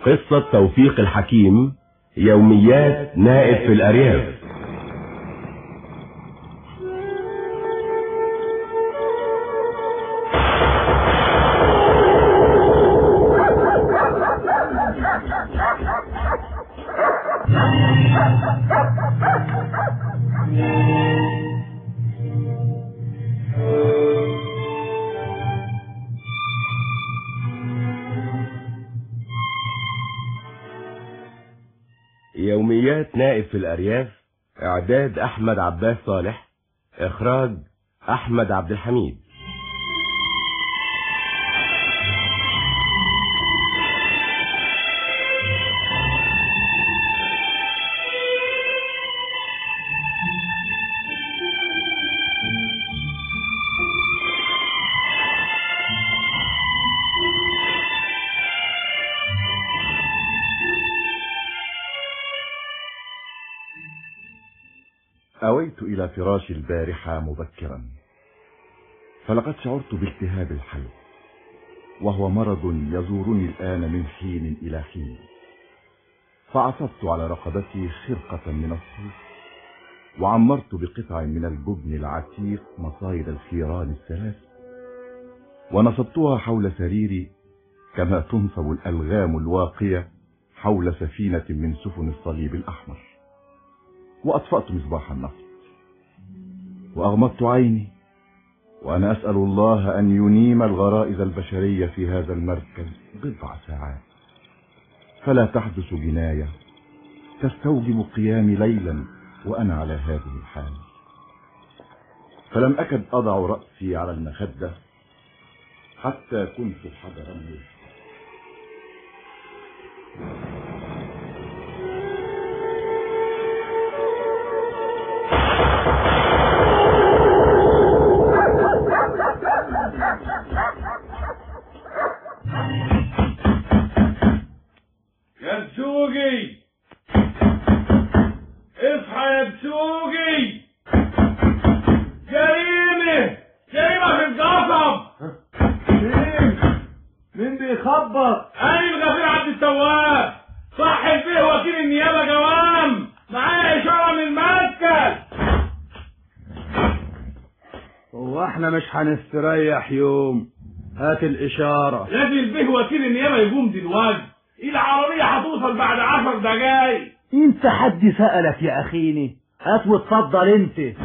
قصة توفيق الحكيم يوميات نائب في الأرياف يوميات نائب في الأرياف إعداد أحمد عباس صالح إخراج أحمد عبد الحميد أويت إلى فراشي البارحة مبكرا فلقد شعرت بالتهاب الحلق وهو مرض يزورني الآن من حين إلى حين فعصبت على رقبتي خرقة من الصوف وعمرت بقطع من الجبن العتيق مصايد الخيران الثلاث ونصبتها حول سريري كما تنصب الألغام الواقية حول سفينة من سفن الصليب الأحمر وأطفأت مصباح النفط وأغمضت عيني وأنا أسأل الله أن ينيم الغرائز البشرية في هذا المركز بضع ساعات فلا تحدث جناية تستوجب قيامي ليلا وأنا على هذه الحال فلم أكد أضع رأسي على المخدة حتى كنت حجرا يشفى يا بسوقي اصحى يا بسوقي جريمة جريمة في القصب مين مين بيخبط انا الغفير عبد التواب صاحب فيه وكيل النيابة جوام معايا اشارة من المركز هو احنا مش هنستريح يوم هات الإشارة لازم به وكيل النيابة يقوم دلوقتي العربية هتوصل بعد عشر دقايق انت حد سألك يا أخيني هات واتفضل انت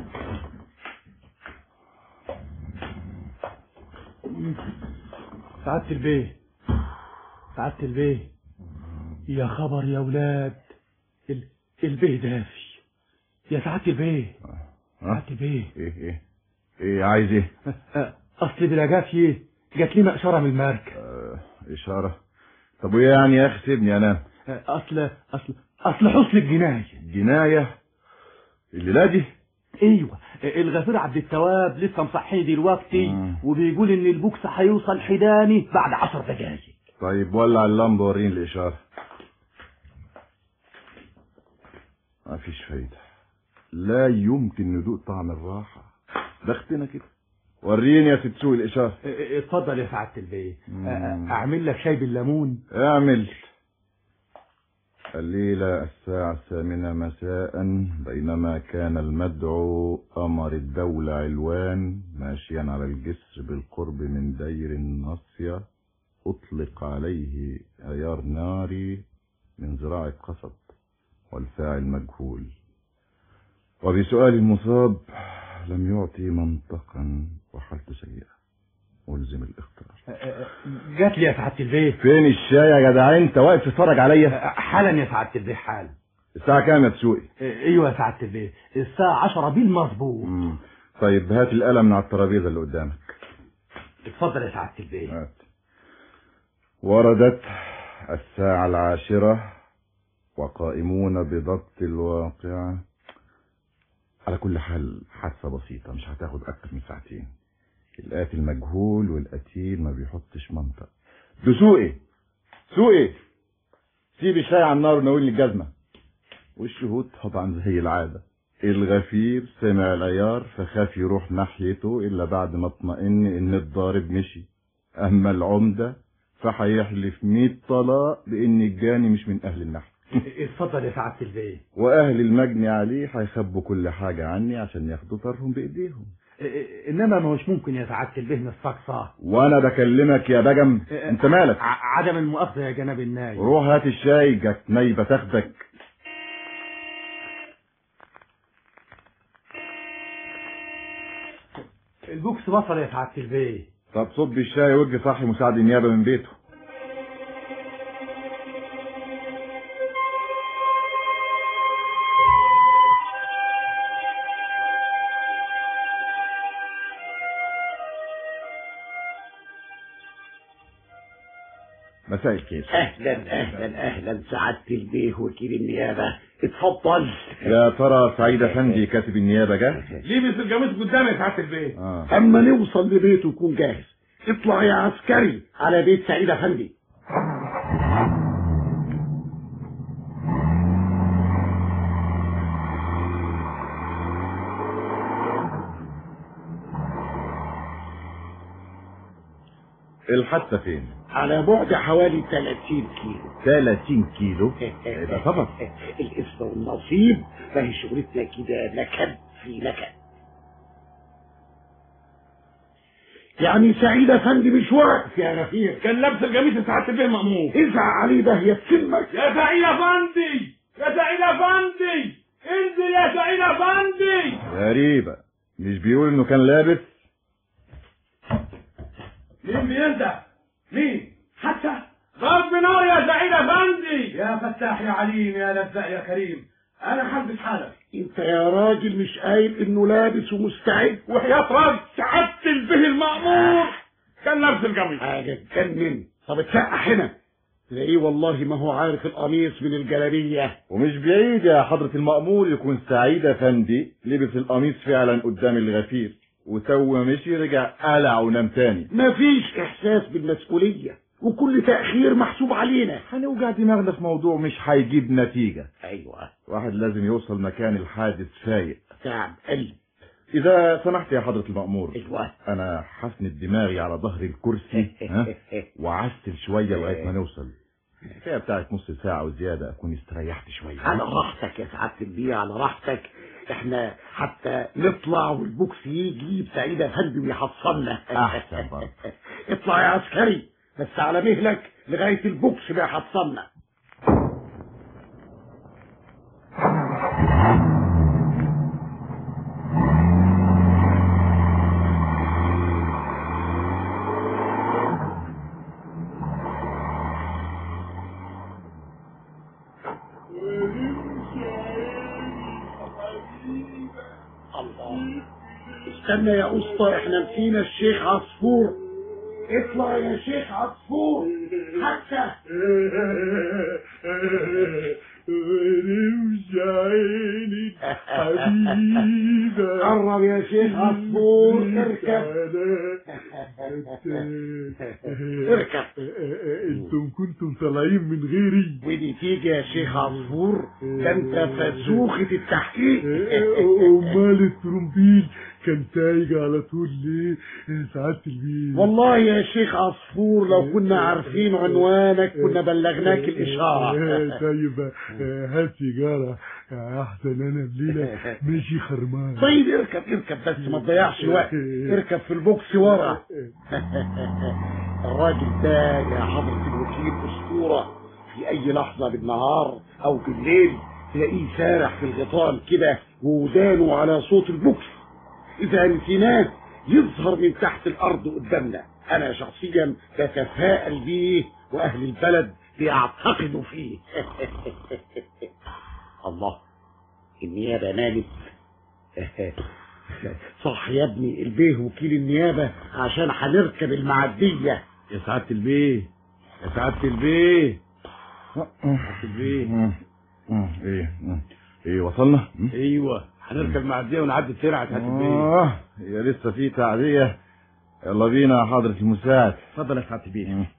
سعادة البيه سعادة البيه يا خبر يا ولاد ال... البيه دافي يا سعادة البيه سعادة البيه إيه إيه إيه عايز إيه أه، أصل بلاجافي جات لنا إشارة من المركز آه إشارة طب وإيه يعني يا أخي سيبني أنام أه، أصل أصل أصل حسن الجناية جناية الليلة دي ايوه الغفير عبد التواب لسه مصحيني دلوقتي مم. وبيقول ان البوكس هيوصل حداني بعد عشر دقايق طيب ولع اللمبة وريني الإشارة ما فيش فايدة لا يمكن ندوق طعم الراحة بختنا كده وريني يا ست سوق الإشارة اتفضل يا سعادة البيه مم. اعمل لك شاي بالليمون اعمل الليلة الساعة الثامنة مساء بينما كان المدعو قمر الدولة علوان ماشيا على الجسر بالقرب من دير الناصية أطلق عليه عيار ناري من زراعة قصب والفاعل مجهول وبسؤال المصاب لم يعطي منطقا وحالته سيئة ألزم الاختيار جات لي يا سعادة البيه فين الشاي يا جدع انت واقف تتفرج عليا حالا يا سعادة البيه حالا الساعة كام يا تسوقي ايوه يا سعادة البيه الساعة عشرة بالمظبوط مم. طيب هات القلم من على الترابيزة اللي قدامك اتفضل يا سعادة البيه هات وردت الساعة العاشرة وقائمون بضبط الواقعة على كل حال حادثة بسيطة مش هتاخد أكتر من ساعتين القاتل مجهول والقتيل ما بيحطش منطق دسوقي سوقي سيب الشاي على النار وناولني الجزمة والشهود طبعا زي العادة الغفير سمع العيار فخاف يروح ناحيته إلا بعد ما اطمئن إن الضارب مشي أما العمدة فهيحلف 100 طلاق بان الجاني مش من اهل النحل اتفضل يا سعادة البيه واهل المجني عليه هيخبوا كل حاجة عني عشان ياخدوا طارهم بايديهم انما ما هوش ممكن يا سعادة البيه نستقصى وانا بكلمك يا بجم انت مالك ع- عدم المؤاخذة يا جناب النايب روح هات الشاي جت نايبة تاخدك البوكس وصل يا سعادة البيه طب صب الشاي وجه صاحي مساعد النيابة من بيته مساء الخير اهلا اهلا اهلا سعادة البيه وكيل النيابة اتفضل يا ترى سعيد افندي كاتب النيابة جه لبس القميص قدامي يا سعاده البيه اه اما نوصل لبيته يكون جاهز اطلع يا عسكري على بيت سعيد افندي الحادثة فين على بعد حوالي 30 كيلو 30 كيلو ده طبعا الاسم والنصيب فهي شغلتنا كده نكد في نكد يعني سعيد افندي مش واقف يا غفير كان لابس القميص يا سعاده البيه مأمور ازعق عليه ده يتسمك يا سعيد افندي يا سعيد افندي انزل يا سعيد افندي غريبة مش بيقول انه كان لابس مين بينده مين حتى ضرب نار يا سعيد افندي يا فتاح يا عليم يا لزاق يا كريم انا حلبس حالك انت يا راجل مش قايل انه لابس ومستعد وحياة راجل سعادة البه المأمور كان لابس القميص حاجة تجنن طب اتسقح هنا تلاقيه والله ما هو عارف القميص من الجلابية ومش بعيد يا حضرة المأمور يكون سعيد افندي لبس القميص فعلا قدام الغفير وتو ما مشي رجع قلع ونام تاني مفيش احساس بالمسؤولية وكل تأخير محسوب علينا هنوجع دماغنا في موضوع مش هيجيب نتيجة ايوه واحد لازم يوصل مكان الحادث فايق تعب قلب إذا سمحت يا حضرة المأمور ايوه أنا حسند دماغي على ظهر الكرسي ها وعسل شوية لغاية ما نوصل الحكاية بتاعت نص ساعة وزيادة أكون استريحت شوية على راحتك يا سعادة البيه على راحتك احنا حتى نطلع والبوكس يجي يجيب سعيد افندي ويحصلنا أحسن برضه. اطلع يا عسكري بس على مهلك لغاية البوكس ما يحصلنا الله استنى يا اسطى احنا نسينا الشيخ عصفور اطلع يا شيخ عصفور حتى ورمش عيني حبيبة قرب يا شيخ عصفور اركب اركب انتم كنتم طالعين من غيري ودي تيجي يا شيخ عصفور ده انت فزوخة التحقيق امال الترومبيل كان تايج على طول ليه سعادة البيت والله يا شيخ عصفور لو كنا عارفين عنوانك كنا بلغناك الإشارة طيب آه، هات سيجارة احسن انا بليلة ماشي خرمان طيب اركب اركب بس ما تضيعش وقت اركب في البوكس ورا الراجل ده يا حضرة الوكيل أسطورة في أي لحظة بالنهار أو بالليل تلاقيه سارح في الغيطان كده وودانه على صوت البوكس إذا نسيناه يظهر من تحت الأرض قدامنا أنا شخصيا بتفائل بيه وأهل البلد بيعتقدوا فيه الله النيابة نامت صح يا ابني البيه وكيل النيابة عشان هنركب المعدية يا سعادة البيه يا سعادة البيه سعادة البيه مم. مم. ايه مم. ايه وصلنا مم. ايوه هنركب معدية ونعدي الترعة يا سعادة البيه اه هي لسه في تعدية يلا بينا يا حضرة المساعد اتفضل يا سعادة البيه مم.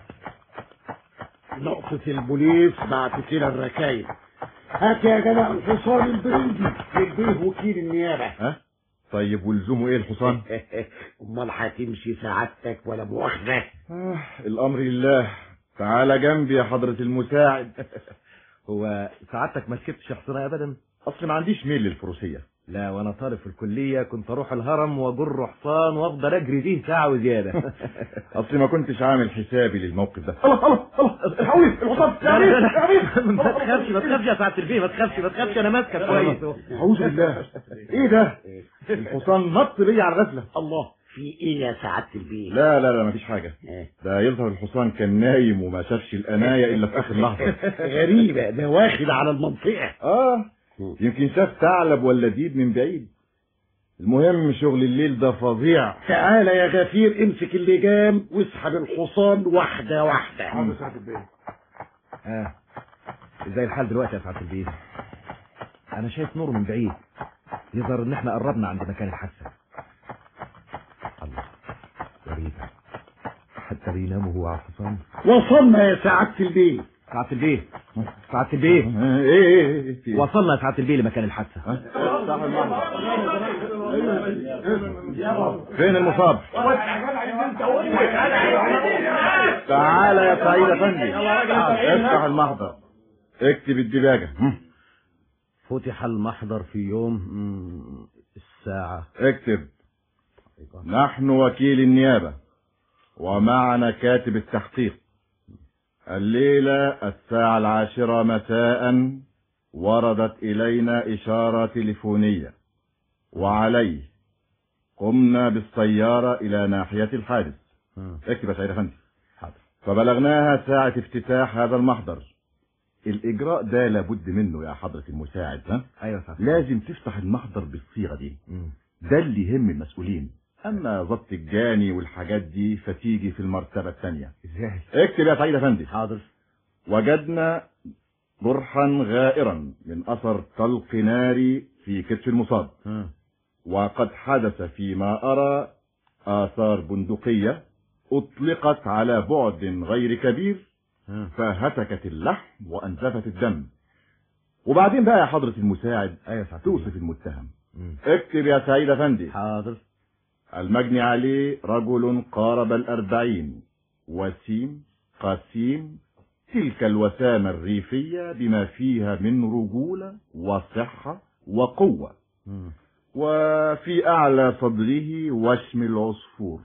نقطة البوليس بعتت لنا الركايب هات يا جدع الحصان البرندي للبيه وكيل النيابة ها طيب ولزومه ايه الحصان امال هتمشي سعادتك ولا مؤاخذة آه الامر لله تعالى جنبي يا حضرة المساعد هو سعادتك ما ركبتش حصانة ابدا اصل ما عنديش ميل للفروسية لا وانا طالب في الكلية كنت اروح الهرم واجر حصان وافضل اجري فيه ساعة وزيادة اصل ما كنتش عامل حسابي للموقف ده الله الله الله الحقوني الحصان لا لا لا ما تخافش ما تخافش يا سعادة البيه ما تخافش ما تخافش انا ماسكك كويس اعوذ بالله ايه ده الحصان نط بيا على الغفلة الله في ايه يا سعادة البيه لا لا لا مفيش حاجة إيه؟ ده يظهر الحصان كان نايم وما شافش القناية الا في اخر لحظة غريبة ده واخد على المنطقة اه يمكن شاف ثعلب ولا ديب من بعيد المهم شغل الليل ده فظيع تعالى يا غفير امسك اللجام واسحب الحصان واحدة واحدة اه ازاي الحال دلوقتي يا سعادة البيه انا شايف نور من بعيد يظهر ان احنا قربنا عند مكان الحادثة الله غريبة حتى بينام وهو على الحصان وصلنا يا سعادة البيه سعادة البيه سعادة البيه ايه ايه ايه في إيه؟ وصلنا يا سعادة البيه لمكان الحادثة فين المصاب تعالى يا سعيد افندي افتح المحضر اكتب الدباجة هم. فتح المحضر في يوم مم، الساعة اكتب نحن وكيل النيابة ومعنا كاتب التحقيق الليلة الساعة العاشرة مساء وردت إلينا إشارة تليفونية وعليه قمنا بالسيارة إلى ناحية الحادث مم. اكتب يا سيد أفندي حاضر فبلغناها ساعة افتتاح هذا المحضر الإجراء ده لابد منه يا حضرة المساعد ها؟ ايوه سعادة لازم تفتح المحضر بالصيغة دي مم. ده اللي يهم المسؤولين أما ضبط الجاني والحاجات دي فتيجي في المرتبة الثانية ازاي اكتب يا سعيد أفندي حاضر وجدنا جرحا غائرا من أثر طلق ناري في كتف المصاب مم. وقد حدث فيما أرى آثار بندقية أطلقت على بعد غير كبير مم. فهتكت اللحم وأنزفت الدم وبعدين بقى يا حضرة المساعد ايوه سعادة توصف المتهم مم. اكتب يا سعيد أفندي حاضر المجني عليه رجل قارب الأربعين وسيم قسيم تلك الوسامة الريفية بما فيها من رجولة وصحة وقوة مم. وفي أعلى صدره وشم العصفور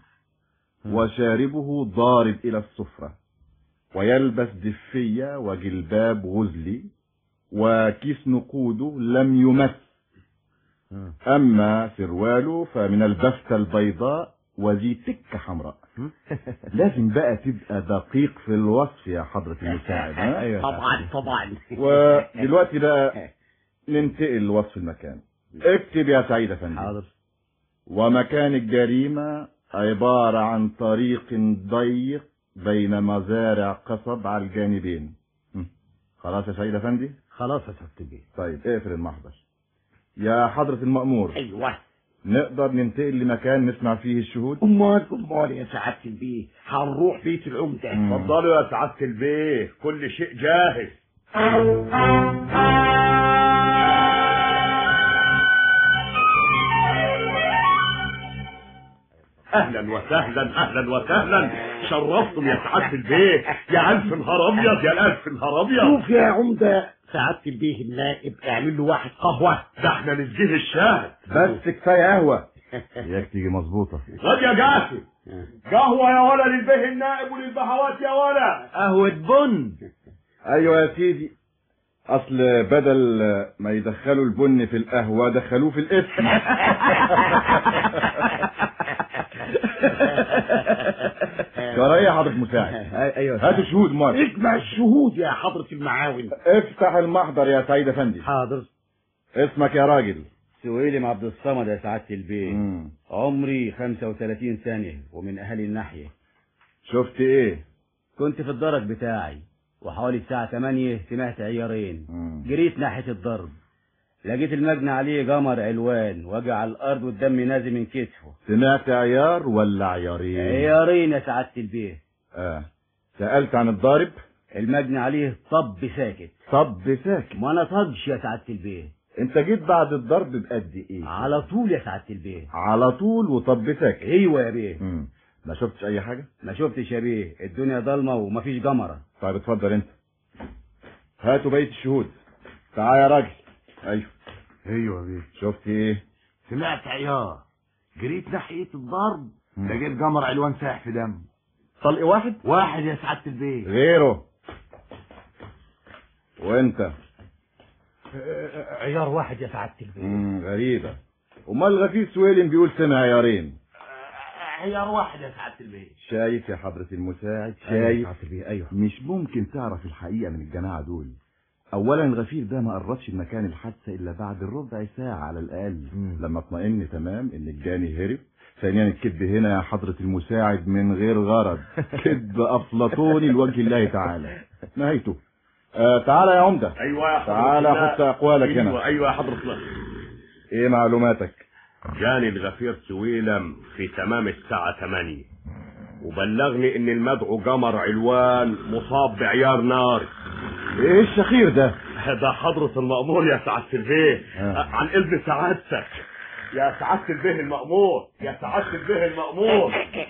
وشاربه ضارب إلى السفرة ويلبس دفية وجلباب غزلي وكيس نقوده لم يمس مم. أما سرواله فمن البفتة البيضاء وذي تكة حمراء لازم بقى تبقى دقيق في الوصف يا حضرة المساعد ها؟ ايوه طبعا طبعا ودلوقتي بقى ننتقل لوصف المكان اكتب يا سعيد افندي حاضر ومكان الجريمة عبارة عن طريق ضيق بين مزارع قصب على الجانبين هم. خلاص يا سعيد افندي خلاص يا سعادة البيه طيب اقفل المحضر يا حضرة المأمور ايوه نقدر ننتقل لمكان نسمع فيه الشهود امال امال يا سعادة البيه هنروح بيت العمدة اتفضلوا يا سعادة البيه كل شيء جاهز اهلا وسهلا اهلا وسهلا شرفتم يا سعادة البيه يا الف نهار ابيض يا الف نهار ابيض شوف يا عمدة سعادة البيه النائب اعمل له واحد قهوة ده احنا نسجيه الشاهد بس كفاية قهوة اياك تيجي مظبوطة خد يا جاسم قهوة يا ولا للبيه النائب وللبهوات يا ولا قهوة بن ايوه يا سيدي اصل بدل ما يدخلوا البن في القهوة دخلوه في الاسم ترى ايه يا حضرة مساعد ايوه هاتوا شهود مار اجمع الشهود يا حضرة المعاون افتح المحضر يا سيد افندي حاضر اسمك يا راجل سويلم عبد الصمد يا سعادة البيه مم. عمري 35 سنة ومن أهل الناحية شفت ايه كنت في الدرج بتاعي وحوالي الساعة 8 سمعت عيارين مم. جريت ناحية الضرب لقيت المجني عليه قمر علوان وجع على الأرض والدم نازل من كتفه سمعت عيار ولا عيارين عيارين يا سعادة البيه اه سألت عن الضارب المجني عليه طب ساكت طب ساكت ما نطقش يا سعادة البيه انت جيت بعد الضرب بقد ايه على طول يا سعاده البيه على طول وطب ساكت ايوه يا بيه مم. ما شفتش اي حاجه ما شفتش يا بيه الدنيا ضلمه ومفيش جمره طيب اتفضل انت هاتوا بقيه الشهود تعال يا راجل ايوه ايوه يا بيه شفت ايه سمعت عيار جريت ناحية الضرب لقيت قمر علوان ساح في دم طلق واحد واحد يا سعادة البيت غيره وانت عيار واحد يا سعاده البيه مم. غريبه امال الغفير سويلم بيقول سمع عيارين عيار واحد يا سعادة البيت شايف يا حضرة المساعد ايوه يا شايف سعاده البيه ايوه مش ممكن تعرف الحقيقة من الجماعة دول أولا الغفير ده ما قربش المكان الحادثة إلا بعد الربع ساعة على الأقل مم. لما اطمئن تمام إن الجاني هرب ثانيا الكذب هنا يا حضرة المساعد من غير غرض كذب أفلاطوني لوجه الله تعالى نهايته آه تعالى يا عمدة ايوه يا حضرة تعالى الله. حط أقوالك هنا ايوه ايوه يا حضرة الله إيه معلوماتك جاني الغفير سويلم في تمام الساعة 8 وبلغني ان المدعو قمر علوان مصاب بعيار نار إيه الشخير ده ده حضرة المأمور يا سعادة البيه آه. عن إذن سعادتك يا سعادة البيه المأمور يا سعادة البيه المأمور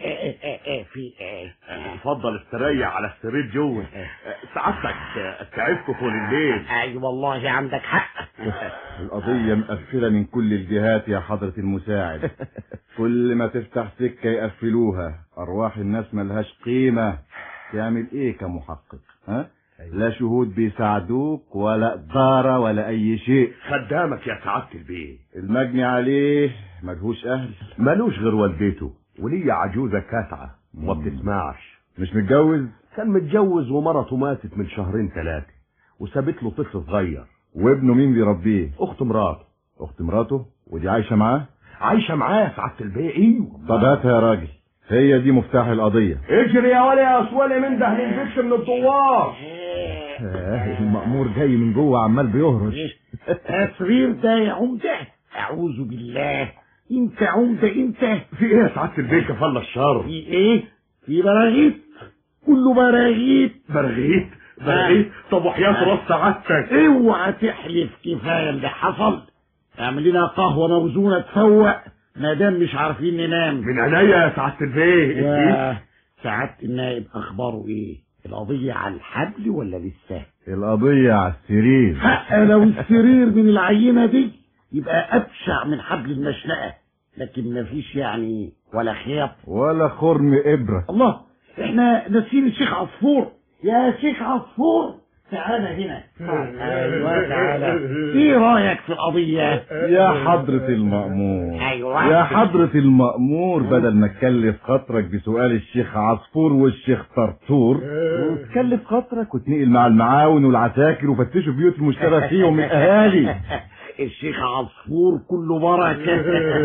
في ايه اتفضل استريح على السرير جوه سعادتك تعبت طول الليل اي والله عندك حق القضية مقفلة من كل الجهات يا حضرة المساعد كل ما تفتح سكة يقفلوها أرواح الناس ملهاش قيمة تعمل إيه كمحقق ها؟ لا شهود بيساعدوك ولا إدارة ولا أي شيء خدامك يا سعادة البيه المجني عليه ملهوش أهل ملوش غير والدته وليا عجوزة كاتعة وما بتسمعش مش متجوز كان متجوز ومرته ماتت من شهرين ثلاثة وسابت له طفل صغير وابنه مين بيربيه أخت مراته أخت مراته ودي عايشة معاه عايشة معاه يا سعادة البيه ايوه طب هاتها يا راجل هي دي مفتاح القضية اجري يا ولي يا اسولي من ده هنجيبش من الدوار آه، المأمور جاي من جوه عمال بيهرش تصرير ده يا عمدة اعوذ بالله انت عمدة انت في ايه يا سعادة البيه كفالة الشر في ايه في براغيث كله براغيث برغيت برغيت طب وحياة راس سعادتك اوعى تحلف كفايه اللي حصل اعمل لنا قهوه موزونه تفوق ما دام مش عارفين ننام من عينيا يا سعادة البيه اديك. يا سعاده النائب اخباره ايه القضيه على الحبل ولا لسه القضية على السرير حق لو السرير من العينه دي يبقى ابشع من حبل المشنقه لكن مفيش يعني ولا خيط ولا خرم إبرة الله احنا ناسيين الشيخ عصفور يا شيخ عصفور تعالى هنا ايوه تعالى ايه رايك في القضيه يا حضرة المأمور ايوه يا حضرة المأمور بدل ما تكلف خاطرك بسؤال الشيخ عصفور والشيخ طرطور تكلف خاطرك وتنقل مع المعاون والعساكر وفتشوا بيوت المشترى فيهم الأهالي الشيخ عصفور كله بركه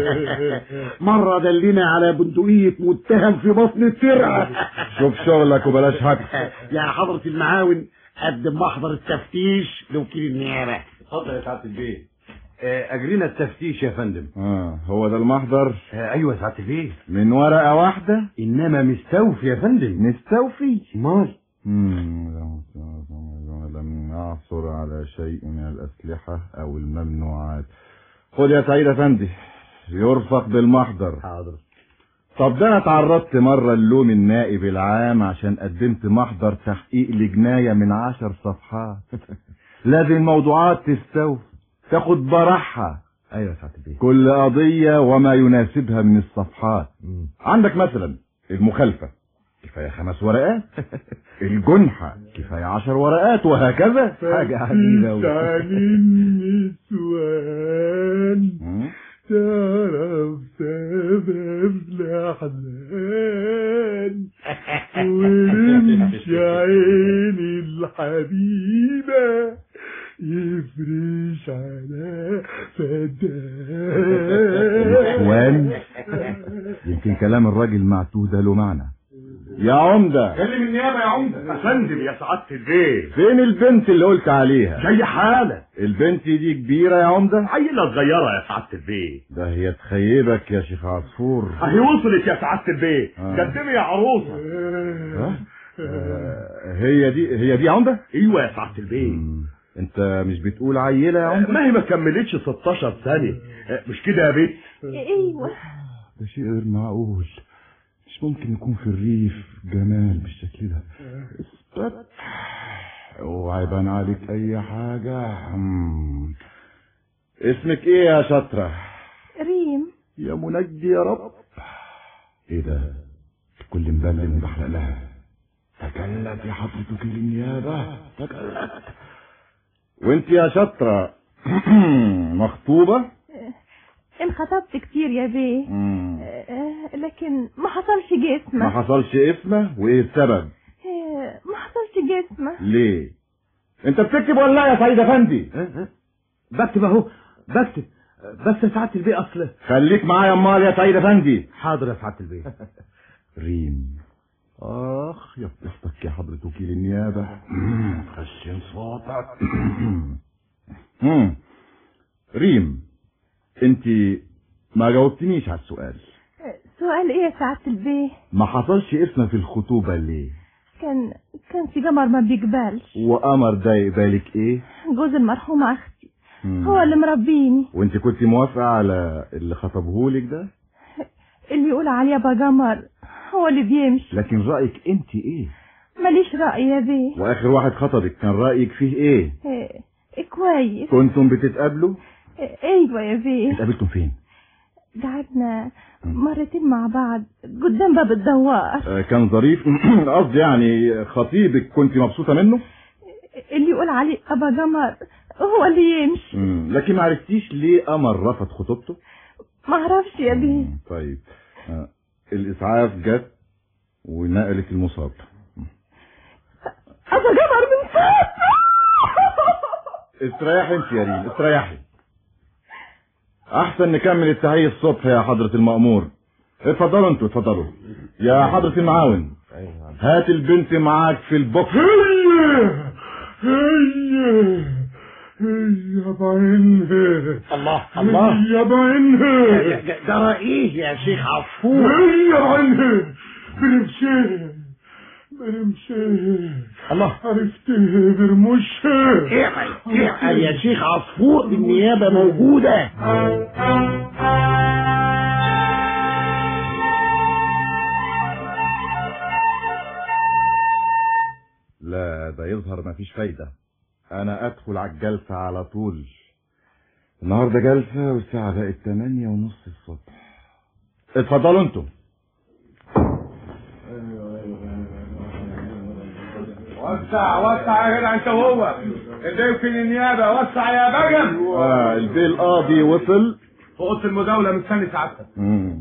مره دلنا على بندقيه متهم في بطن الترعه شوف شغلك وبلاش هكس يا حضره المعاون قدم محضر التفتيش لوكيل النيابه اتفضل يا سعادة البيه اجرينا التفتيش يا فندم آه هو ده المحضر ايوه يا سعادة البيه من ورقة واحدة انما مستوفي يا فندم مستوفي مال مم، لم يعثر على شيء من الأسلحة أو الممنوعات خد يا سعيد أفندي يرفق بالمحضر حاضر طب ده أنا تعرضت مرة للوم النائب العام عشان قدمت محضر تحقيق لجناية من عشر صفحات لازم الموضوعات تستوفي تاخد براحها ايوه يا سعاده البيه كل قضية وما يناسبها من الصفحات مم. عندك مثلا المخالفة كفاية خمس ورقات الجنحة كفاية عشر ورقات وهكذا حاجه عجيبه أوي. النسوان تعرف سبب الأحزان ورمش عيني الحبيبة يفرش على فدان يمكن كلام الراجل معتوه ده له معنى يا عمدة كلم النيابة يا عمدة افندم يا سعادة البيه فين البنت اللي قلت عليها جاي حالة البنت دي كبيرة يا عمدة عيلة صغيرة يا سعادة البيه ده هي تخيبك يا شيخ عصفور اهي وصلت يا سعادة البيه آه. قدمي يا عروسة ها؟ آه، هي دي هي دي عمدة ايوه يا سعادة البيه مم. انت مش بتقول عيلة يا عمر ما هي ما كملتش 16 سنة مش كده يا بيت ايوه ده شيء غير معقول مش ممكن يكون في الريف جمال بالشكل ده اثبت اوعى يبان عليك اي حاجة مم. اسمك ايه يا شاطرة ريم يا منجي يا رب ايه ده كل مبلل وبحرق لها تجلت يا حضرة وكيل النيابة تجلت وانت يا شاطرة مخطوبة انخطبت كتير يا بيه مم. آه، لكن ما حصلش ما جسمه حصلش اسمه وايه السبب آه، ما حصلش جسمه ليه انت بتكتب ولا لا يا سعيد افندي بكتب اهو بكتب بس يا سعاده البيه اصل خليك معايا امال يا سعيد افندي حاضر يا سعاده البيه ريم اخ يا بتفتك يا حضرة وكيل النيابة خشن صوتك مم. ريم انت ما جاوبتنيش على السؤال آه، سؤال ايه يا سعاده البيه ما حصلش اسمه في الخطوبة ليه كان كان في قمر ما بيقبلش وقمر ده يقبالك ايه جوز المرحومه اختي مم. هو اللي مربيني وانت كنت موافقة على اللي خطبهولك ده اللي يقول عليه ابا قمر هو اللي بيمشي لكن رأيك انت ايه ماليش رأي يا بيه واخر واحد خطبك كان رأيك فيه ايه آه، كويس كنتم بتتقابلوا آه، ايوه يا بيه اتقابلتم فين قعدنا مرتين مع بعض قدام باب الدوار آه، كان ظريف قصدي يعني خطيبك كنت مبسوطة منه اللي يقول عليه ابا قمر هو اللي يمشي مم. لكن ما عرفتيش ليه قمر رفض خطوبته ما اعرفش يا بيه مم. طيب آه، الاسعاف جت ونقلت المصاب ابا قمر من فوق استريحي انت يا ريم استريحي احسن نكمل التحية الصبح يا حضرة المأمور اتفضلوا انتوا اتفضلوا يا حضرة المعاون هات البنت معاك في البوكس يا بعينها الله الله يا بعينها جرى ايه يا شيخ عصفور يا بعينها برمشيه برمشيه الله عرفتها برمشها اعقل اعقل يا شيخ عصفور النيابة موجودة لا ده يظهر مفيش فايدة انا ادخل على الجلسة على طول النهاردة جلسة والساعة بقت تمانية ونص الصبح اتفضلوا انتم وسع وسع يا جدع انت وهو اللي يمكن النيابه وسع يا بجم آه البيه القاضي وصل في اوضه المداوله مستني سعادتك مم.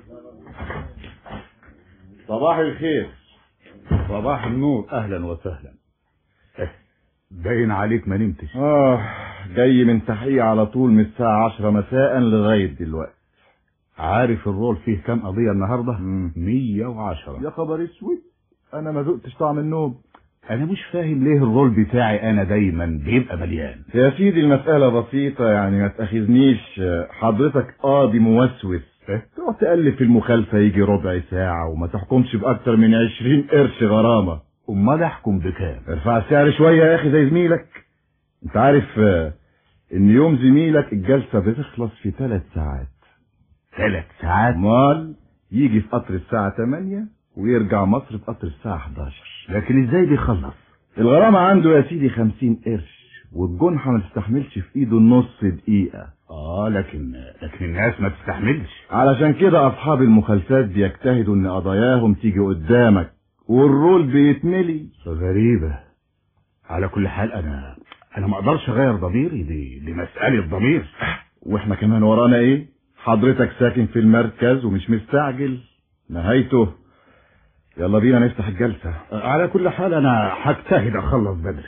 صباح الخير صباح النور اهلا وسهلا باين عليك ما نمتش اه جاي من تحقيق على طول من الساعة عشرة مساء لغاية دلوقتي عارف الرول فيه كام قضية النهاردة مم. مية وعشرة يا خبر اسود انا ما ذقتش طعم النوم انا مش فاهم ليه الرول بتاعي انا دايما بيبقى مليان يا سيدي المسألة بسيطة يعني ما تأخذنيش حضرتك قاضي موسوس تقعد تألف في المخالفة يجي ربع ساعة وما تحكمش بأكتر من عشرين قرش غرامة امال احكم بكام ارفع السعر شوية يا أخي زي زميلك أنت عارف آه، إن يوم زميلك الجلسة بتخلص في ثلاث ساعات ثلاث ساعات مال يجي في قطر الساعة 8 ويرجع مصر في قطر الساعة 11 لكن ازاي بيخلص الغرامة عنده يا سيدي 50 قرش والجنحة ما تستحملش في ايده نص دقيقة اه لكن لكن الناس ما تستحملش علشان كده اصحاب المخالفات بيجتهدوا ان قضاياهم تيجي قدامك والرول بيتملي غريبة على كل حال انا انا ما اقدرش اغير ضميري دي دي مسألة ضمير واحنا كمان ورانا ايه حضرتك ساكن في المركز ومش مستعجل نهايته يلا بينا نفتح الجلسة على كل حال انا هجتهد اخلص بدري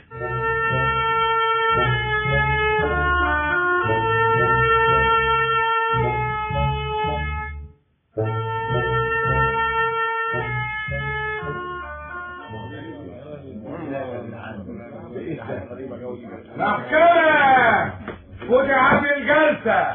محكمة فتحت الجلسة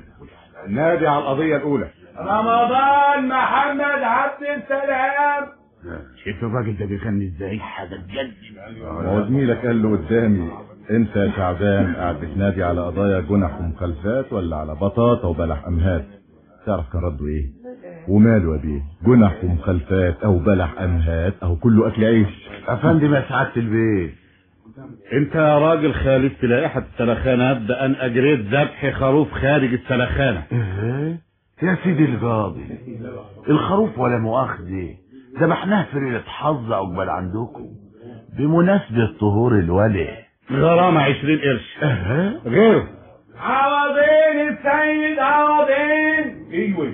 نادي على القضية الأولى رمضان محمد عبد السلام شايف الراجل ده بيغني ازاي حاجه تجنن ما هو زميلك قال له قدامي انت يا شعبان قاعد بتنادي على قضايا جنح ومخالفات ولا على بطاطا وبلح امهات تعرف كان رده ايه وماله يا بيه جنح ومخالفات او بلح امهات او كله اكل عيش افندم يا سعاده البيت انت يا راجل خالفت لائحة السلخانة ابدا ان اجريت ذبح خروف خارج السلخانة إيه؟ يا سيدي القاضي الخروف ولا مؤاخذة ذبحناه في ليلة حظ عقبال عندكم بمناسبة طهور الولي غرامة عشرين قرش أه؟ غيره عوضين السيد عوضين ايوه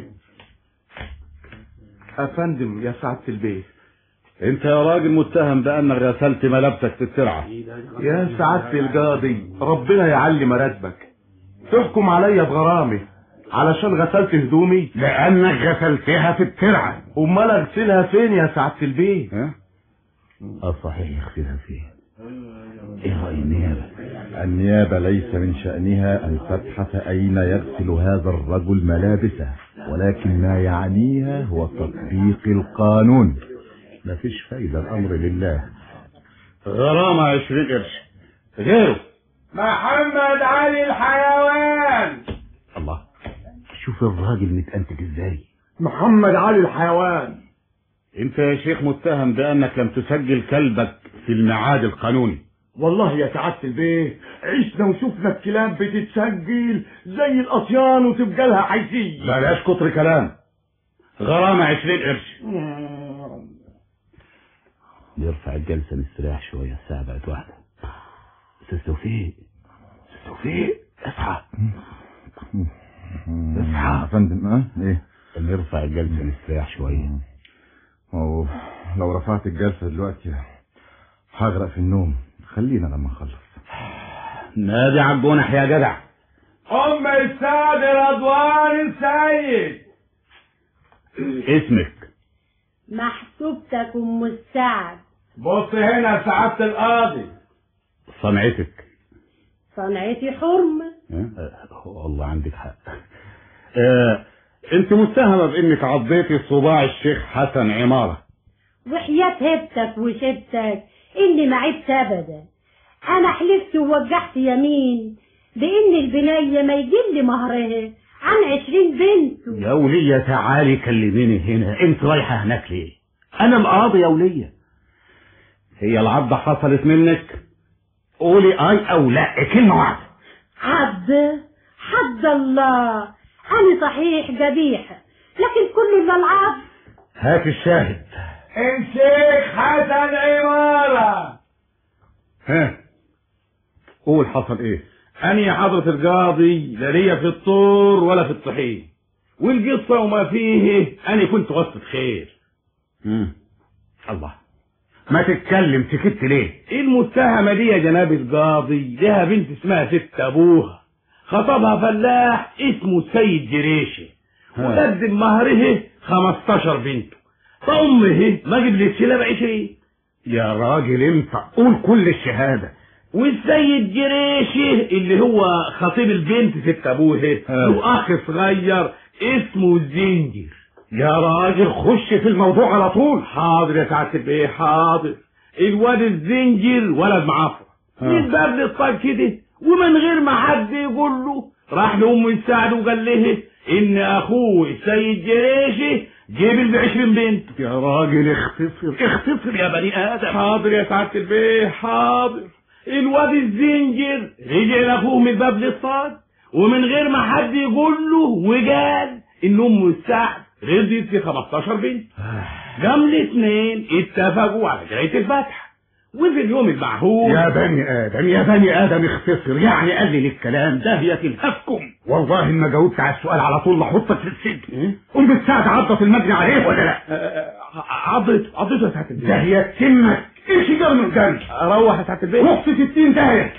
افندم يا سعاده البيت انت يا راجل متهم بانك غسلت ملابسك في الترعة يا سعاده القاضي ربنا يعلي مراتبك تحكم عليا بغرامه علشان غسلت هدومي لانك غسلتها في الترعة امال اغسلها فين يا سعاده البيت ها؟ اه صحيح يغسلها فين ايه رأي النيابة النيابة ليس من شأنها أن تبحث أين يغسل هذا الرجل ملابسه ولكن ما يعنيها هو تطبيق القانون مفيش فايدة الأمر لله غرامة عشرين قرش غيره محمد علي الحيوان الله شوف الراجل متأنتج ازاي محمد علي الحيوان انت يا شيخ متهم بانك لم تسجل كلبك في الميعاد القانوني والله يا سعادة البيه عشنا وشفنا الكلاب بتتسجل زي الأطيان وتبقى لها حيثية بلاش كتر كلام غرامة عشرين قرش نرفع الجلسة نستريح شوية الساعة بقت واحدة أستاذ توفيق أستاذ توفيق اصحى اصحى يا فندم اه ايه نرفع الجلسة نستريح شوية هو لو رفعت الجلسة دلوقتي هغرق في النوم خلينا لما نخلص نادي على الجنح يا جدع أم السعد رضوان السيد اسمك محسوبتك ام السعد بص هنا سعادة القاضي صنعتك صنعتي حرمة أه؟ والله عندك حق اه انت متهمة بانك عضيتي صباع الشيخ حسن عمارة وحياة هبتك وشبتك اني ما عبت ابدا انا حلفت ووجعت يمين بان البنية ما يجيب مهرها عن عشرين بنت يا ولية تعالي كلميني هنا انت رايحة هناك ليه انا القاضي يا ولية هي العضة حصلت منك قولي اي او لا كلمة واحدة حد حد الله انا صحيح قبيحة لكن كل اللي العض هات الشاهد الشيخ حسن عمارة ها قول حصل ايه أنا يا حضرة القاضي لا ليا في الطور ولا في الطحين والقصة وما فيه أنا كنت وسط خير مم. الله ما تتكلم سكت ليه المتهمة دي يا جناب القاضي لها بنت اسمها ست أبوها خطبها فلاح اسمه سيد جريشة وقدم مهره 15 بنته فأمه ما جبلتش لا بعشرين يا راجل انت قول كل الشهادة والسيد جريشة اللي هو خطيب البنت ست ابوه له اخ صغير اسمه الزنجر يا راجل خش في الموضوع على طول حاضر يا سعادة البيه حاضر الواد الزنجر ولد معفر من باب للطاق كده ومن غير ما حد يقول له راح لأم السعد وقال له إن أخوه السيد جريشة جيب بعشرين بنت يا راجل اختصر اختصر يا بني آدم حاضر يا سعادة البيه حاضر الواد الزنجر رجع لاخوه من باب للصاد ومن غير ما حد يقول له وقال ان ام السعد رضيت في 15 بنت قام الاثنين اتفقوا على قرايه الفاتحه وفي اليوم المعهود يا بني آدم يا بني آدم اختصر يعني قلل الكلام ده يتلهفكم والله ما جاوبت على السؤال على طول لحطك في السجن أم السعد عضت المجني عليه ولا لا؟ عضت عضته يا سعاده البيه ده هي تمك ايش جاب من قدامي؟ اروح يا سعاده البيه رحت 60 داهية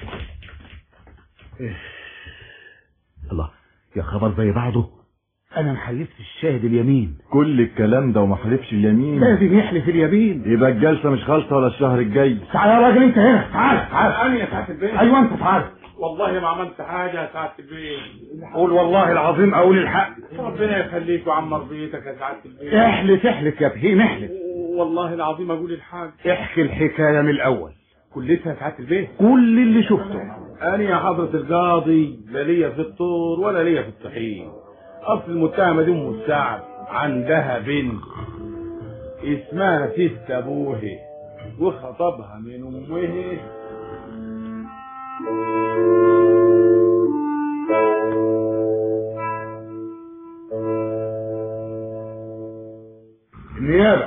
الله يا خبر زي بعضه انا ما حلفتش الشاهد اليمين كل الكلام ده وما حلفش اليمين لازم يحلف اليمين يبقى الجلسة مش خالصة ولا الشهر الجاي تعال يا راجل انت هنا تعال تعال انا يا سعاده البيه ايوه انت تعال والله ما عملت حاجه يا سعاده البيه قول والله العظيم اقول الحق ربنا يخليك وعمر بيتك يا سعاده البيه احلف احلف يا بهيم احلف والله العظيم اقول الحاج احكي الحكايه من الاول كلتها سعاده البيت كل اللي شفته انا يا حضرة القاضي لا ليا في الطور ولا ليا في الطحين اصل المتهمة دي ام السعد عندها بنت اسمها ست ابوه وخطبها من امه النيابه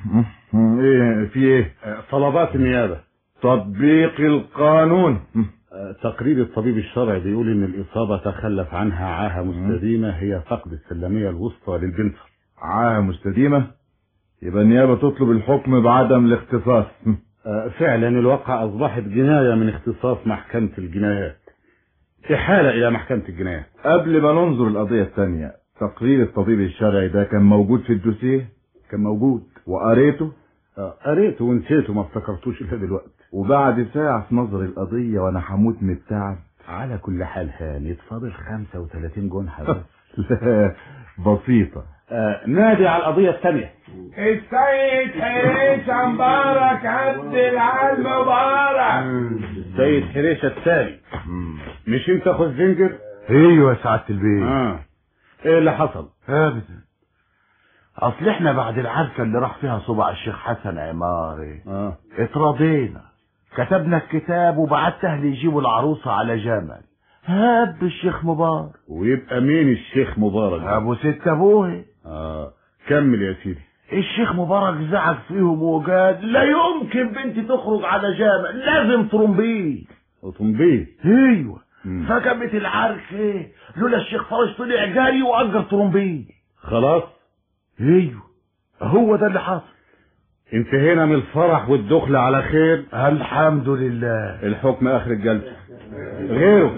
ايه في ايه آه، طلبات النيابه تطبيق القانون آه، تقرير الطبيب الشرعي بيقول ان الاصابه تخلف عنها عاهه مستديمه هي فقد السلميه الوسطى للبنت عاهه مستديمه يبقى النيابه تطلب الحكم بعدم الاختصاص آه، فعلا الواقع اصبحت جنايه من اختصاص محكمه الجنايات احاله الى محكمه الجنايات قبل ما ننظر القضيه الثانيه تقرير الطبيب الشرعي ده كان موجود في الدوسيه كان موجود وقريته آه، قريته ونسيته ما افتكرتوش الا دلوقتي وبعد ساعة في نظر القضية وانا هموت من التعب على كل حال هاني فاضل 35 جنحه بس لا بسيطة آه، نادي على القضيه الثانيه السيد حريش مبارك عبد العال مبارك السيد حريشه الثاني مش انت اخو الزنجر ايوه يا سعاده البيت اه ايه اللي حصل ابدا اصل احنا بعد العركه اللي راح فيها صبع الشيخ حسن عماري اه اتراضينا كتبنا الكتاب وبعت اهلي يجيبوا العروسه على جمل هاب الشيخ مبارك ويبقى مين الشيخ مبارك ده؟ ابو ست ابوه اه كمل يا سيدي الشيخ مبارك زعق فيهم وقال لا يمكن بنتي تخرج على جامع لازم ترمبيه وطنبيه ايوه مم. فجابت العركه لولا الشيخ فرج طلع جاري واجر ترمبيه خلاص ايوه هو ده اللي حصل انتهينا من الفرح والدخل على خير الحمد لله الحكم اخر الجلسه غيره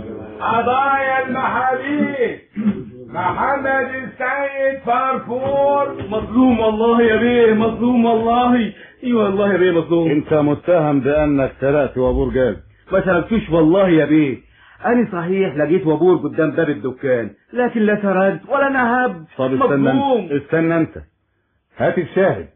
قضايا المحاليل محمد السيد فرفور مظلوم والله يا بيه مظلوم والله اي والله يا بيه مظلوم انت متهم بانك سرقت وابور جاز ما سرقتوش والله يا بيه انا صحيح لقيت وابور قدام باب الدكان لكن لا سرقت ولا نهب طب استنى مظلوم انت استنى انت هات الشاهد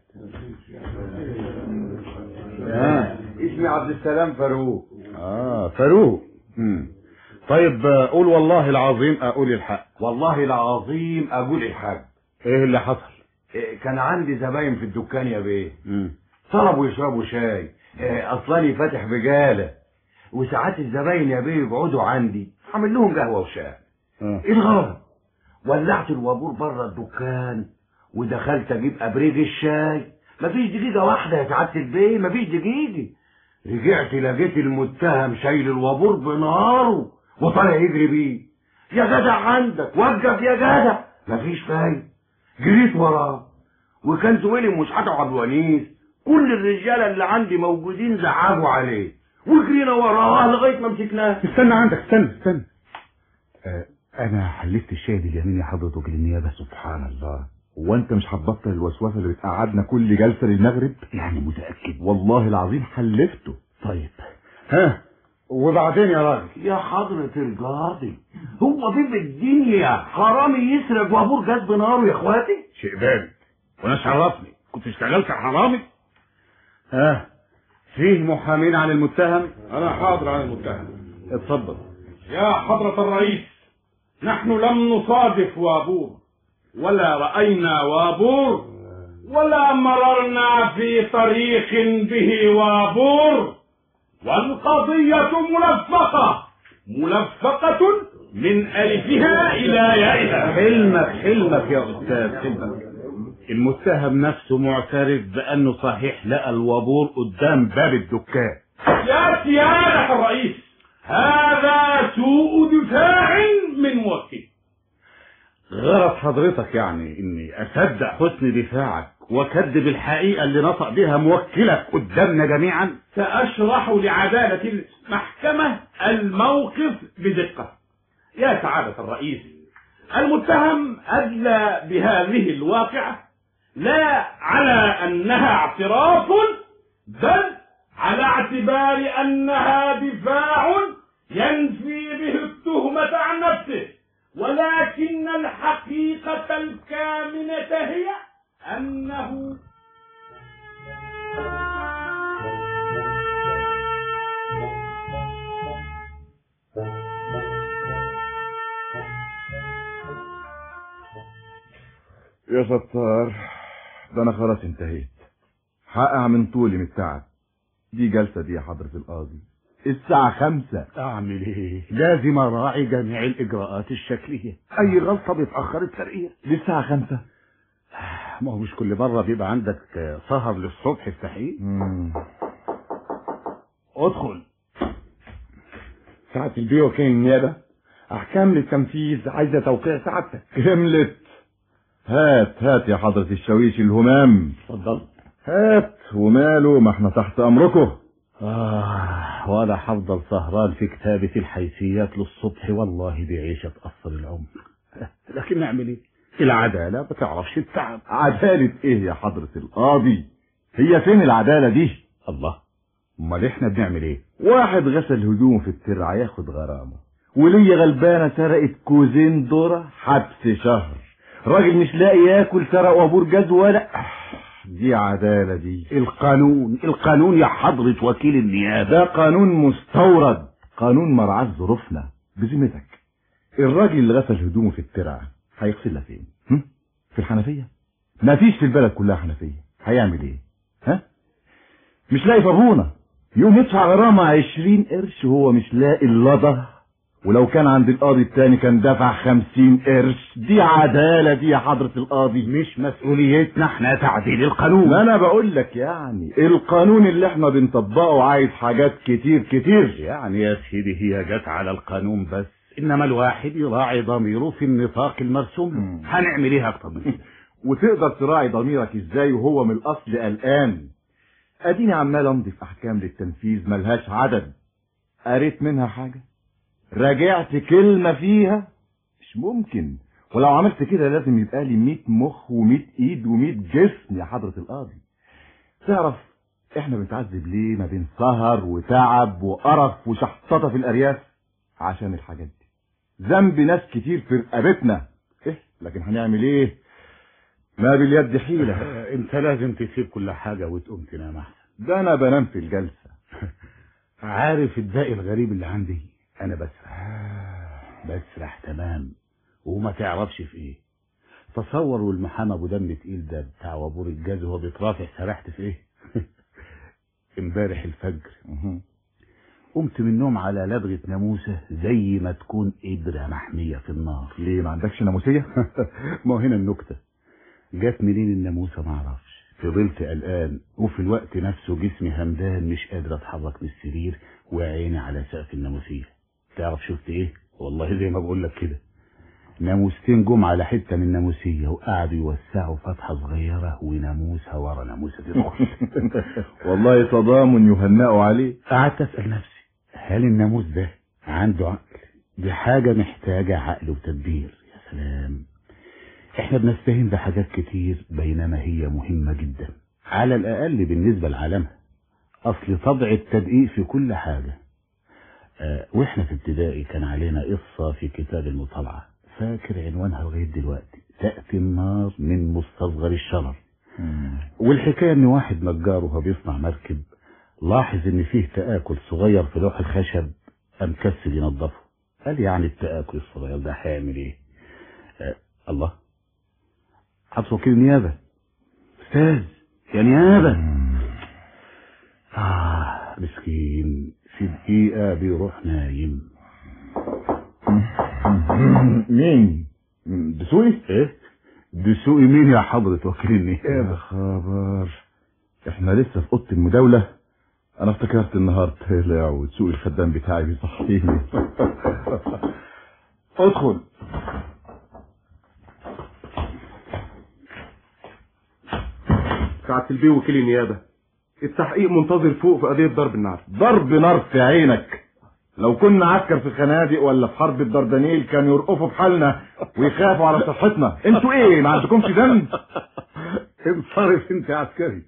آه. اسمي عبد السلام فاروق اه فاروق مم. طيب آه، قول والله العظيم اقول الحق والله العظيم اقول الحاج ايه اللي حصل إيه، كان عندي زباين في الدكان يا بيه مم. طلبوا يشربوا شاي إيه، اصلاني فاتح بجاله وساعات الزباين يا بيه يقعدوا عندي اعمل لهم قهوه وشاي آه. الغرض ولعت الوابور بره الدكان ودخلت اجيب ابريج الشاي مفيش دقيقة واحدة يا سعادة البيه مفيش دقيقة رجعت لقيت المتهم شايل الوابور بناره وطالع يجري بيه يا جدع عندك وقف يا جدع مفيش فايدة جريت وراه وكان زويلي مشحات عبد الونيس كل الرجالة اللي عندي موجودين زعقوا عليه وجرينا وراه لغاية ما مسكناه استنى عندك استنى استنى آه انا حلفت الشاهد اليمين يا حضرتك للنيابه سبحان الله هو انت مش هتبطل الوسوسه اللي بتقعدنا كل جلسه للمغرب يعني متاكد والله العظيم حلفته طيب ها وبعدين يا راجل يا حضرة القاضي هو في الدنيا حرامي يسرق وابور جاز بناره يا اخواتي شيء بارد وانا عرفني كنت اشتغلت حرامي ها فيه محامين عن المتهم انا حاضر عن المتهم اتفضل يا حضرة الرئيس نحن لم نصادف وابور ولا رأينا وابور ولا مررنا في طريق به وابور والقضية ملفقة ملفقة من ألفها إلى يائها حلمك حلمك يا استاذ حلمك المتهم نفسه معترف بانه صحيح لقى الوابور قدام باب الدكان يا سيادة الرئيس هذا سوء دفاع من موكل غرض حضرتك يعني اني اصدق حسن دفاعك واكذب الحقيقه اللي نطق بها موكلك قدامنا جميعا سأشرح لعدالة المحكمة الموقف بدقة يا سعادة الرئيس المتهم أدلى بهذه الواقعة لا على أنها اعتراف بل على اعتبار أنها دفاع ينفي به التهمة عن نفسه ولكن الحقيقة الكامنة هي أنه يا ستار ده انا خلاص انتهيت هقع من طولي من التعب دي جلسة دي يا حضرة القاضي الساعة خمسة اعمل ايه لازم اراعي جميع الاجراءات الشكليه اي غلطة بيتأخر الترقية للساعة خمسة ما هو مش كل مره بيبقى عندك سهر للصبح في تحقيق ادخل ساعة البيه وكيل النيابة أحكام للتنفيذ عايزة توقيع سعادتك كملت هات هات يا حضرة الشويش الهمام اتفضل هات وماله ما احنا تحت امركم آه وأنا هفضل سهران في كتابة الحيثيات للصبح والله بعيشة قصر العمر لكن نعمل ايه؟ العدالة ما تعرفش التعب عدالة ايه يا حضرة القاضي هي فين العدالة دي الله امال احنا بنعمل ايه؟ واحد غسل هدومه في الترعة ياخد غرامة وليا غلبانة سرقت كوزين ذرة حبس شهر راجل مش لاقي ياكل سرق وابور جاز ولا دي عدالة دي القانون القانون يا حضرة وكيل النيابة ده قانون مستورد قانون مراعاة ظروفنا بذمتك الراجل اللي غسل هدومه في الترعة هيغسلها فين هم؟ في الحنفية مفيش في البلد كلها حنفية هيعمل ايه ها مش لاقي فابونة يقوم يدفع غرامة عشرين قرش وهو مش لاقي اللضة ولو كان عند القاضي التاني كان دفع خمسين قرش دي عدالة دي يا حضرة القاضي مش مسؤوليتنا احنا تعديل القانون ما انا بقول لك يعني القانون اللي احنا بنطبقه عايز حاجات كتير كتير يعني يا سيدي هي جت على القانون بس انما الواحد يراعي ضميره في النطاق المرسوم له. هنعمل ايه اكتر من كده وتقدر تراعي ضميرك ازاي وهو من الاصل قلقان اديني عمال امضي في احكام للتنفيذ ملهاش عدد قريت منها حاجة راجعت كلمة فيها مش ممكن ولو عملت كده لازم يبقى لي 100 مخ و100 ايد و100 جسم يا حضرة القاضي تعرف احنا بنتعذب ليه ما بين سهر وتعب وقرف وشحططة في الارياف عشان الحاجات دي ذنب ناس كتير في رقبتنا ايه لكن هنعمل ايه ما باليد حيلة انت لازم تسيب كل حاجة وتقوم تنام احسن ده انا بنام في الجلسة عارف الداء الغريب اللي عندي انا بسرح بسرح تمام وما تعرفش في ايه تصور والمحامي ابو دم تقيل ده بتاع وابور الجاز وهو بيترافع سرحت في ايه امبارح الفجر قمت من النوم على لدغة ناموسة زي ما تكون إبرة محمية في النار ليه ما عندكش ناموسية ما هو هنا النكتة جت منين الناموسة ما اعرفش فضلت قلقان وفي الوقت نفسه جسمي همدان مش قادر اتحرك من السرير وعيني على سقف الناموسية تعرف شفت ايه والله زي ما بقول لك كده ناموستين جم على حتة من الناموسية وقعدوا يوسعوا فتحة صغيرة وناموسها ورا ناموسة تدخل والله تضامن يهنأوا عليه قعدت اسأل نفسي هل الناموس ده عنده عقل دي حاجة محتاجة عقل وتدبير يا سلام احنا بنستهين بحاجات كتير بينما هي مهمة جدا على الأقل بالنسبة لعالمها أصل طبع التدقيق في كل حاجة آه واحنا في ابتدائي كان علينا قصة في كتاب المطالعة فاكر عنوانها لغاية دلوقتي تأتي النار من مستصغر الشرر والحكاية ان واحد نجار وهو بيصنع مركب لاحظ ان فيه تآكل صغير في لوح الخشب قام كسل ينظفه قال يعني التآكل الصغير ده هيعمل ايه آه الله حبس وكيل النيابة استاذ يا نيابة آه مسكين في دقيقة بيروح نايم مين دسوقي ايه دسوقي مين يا حضرة وكيل النيابة يا خبر احنا لسه في اوضه المداوله انا افتكرت النهار طلع ودسوقي الخدام بتاعي بيصحيني ادخل سعادة البيه وكيل النيابة التحقيق منتظر فوق في قضية ضرب النار ضرب نار في عينك لو كنا عسكر في خنادق ولا في حرب الدردنيل كانوا يرقفوا بحالنا ويخافوا على صحتنا انتوا ايه ما عندكمش ذنب انصرف انت يا عسكري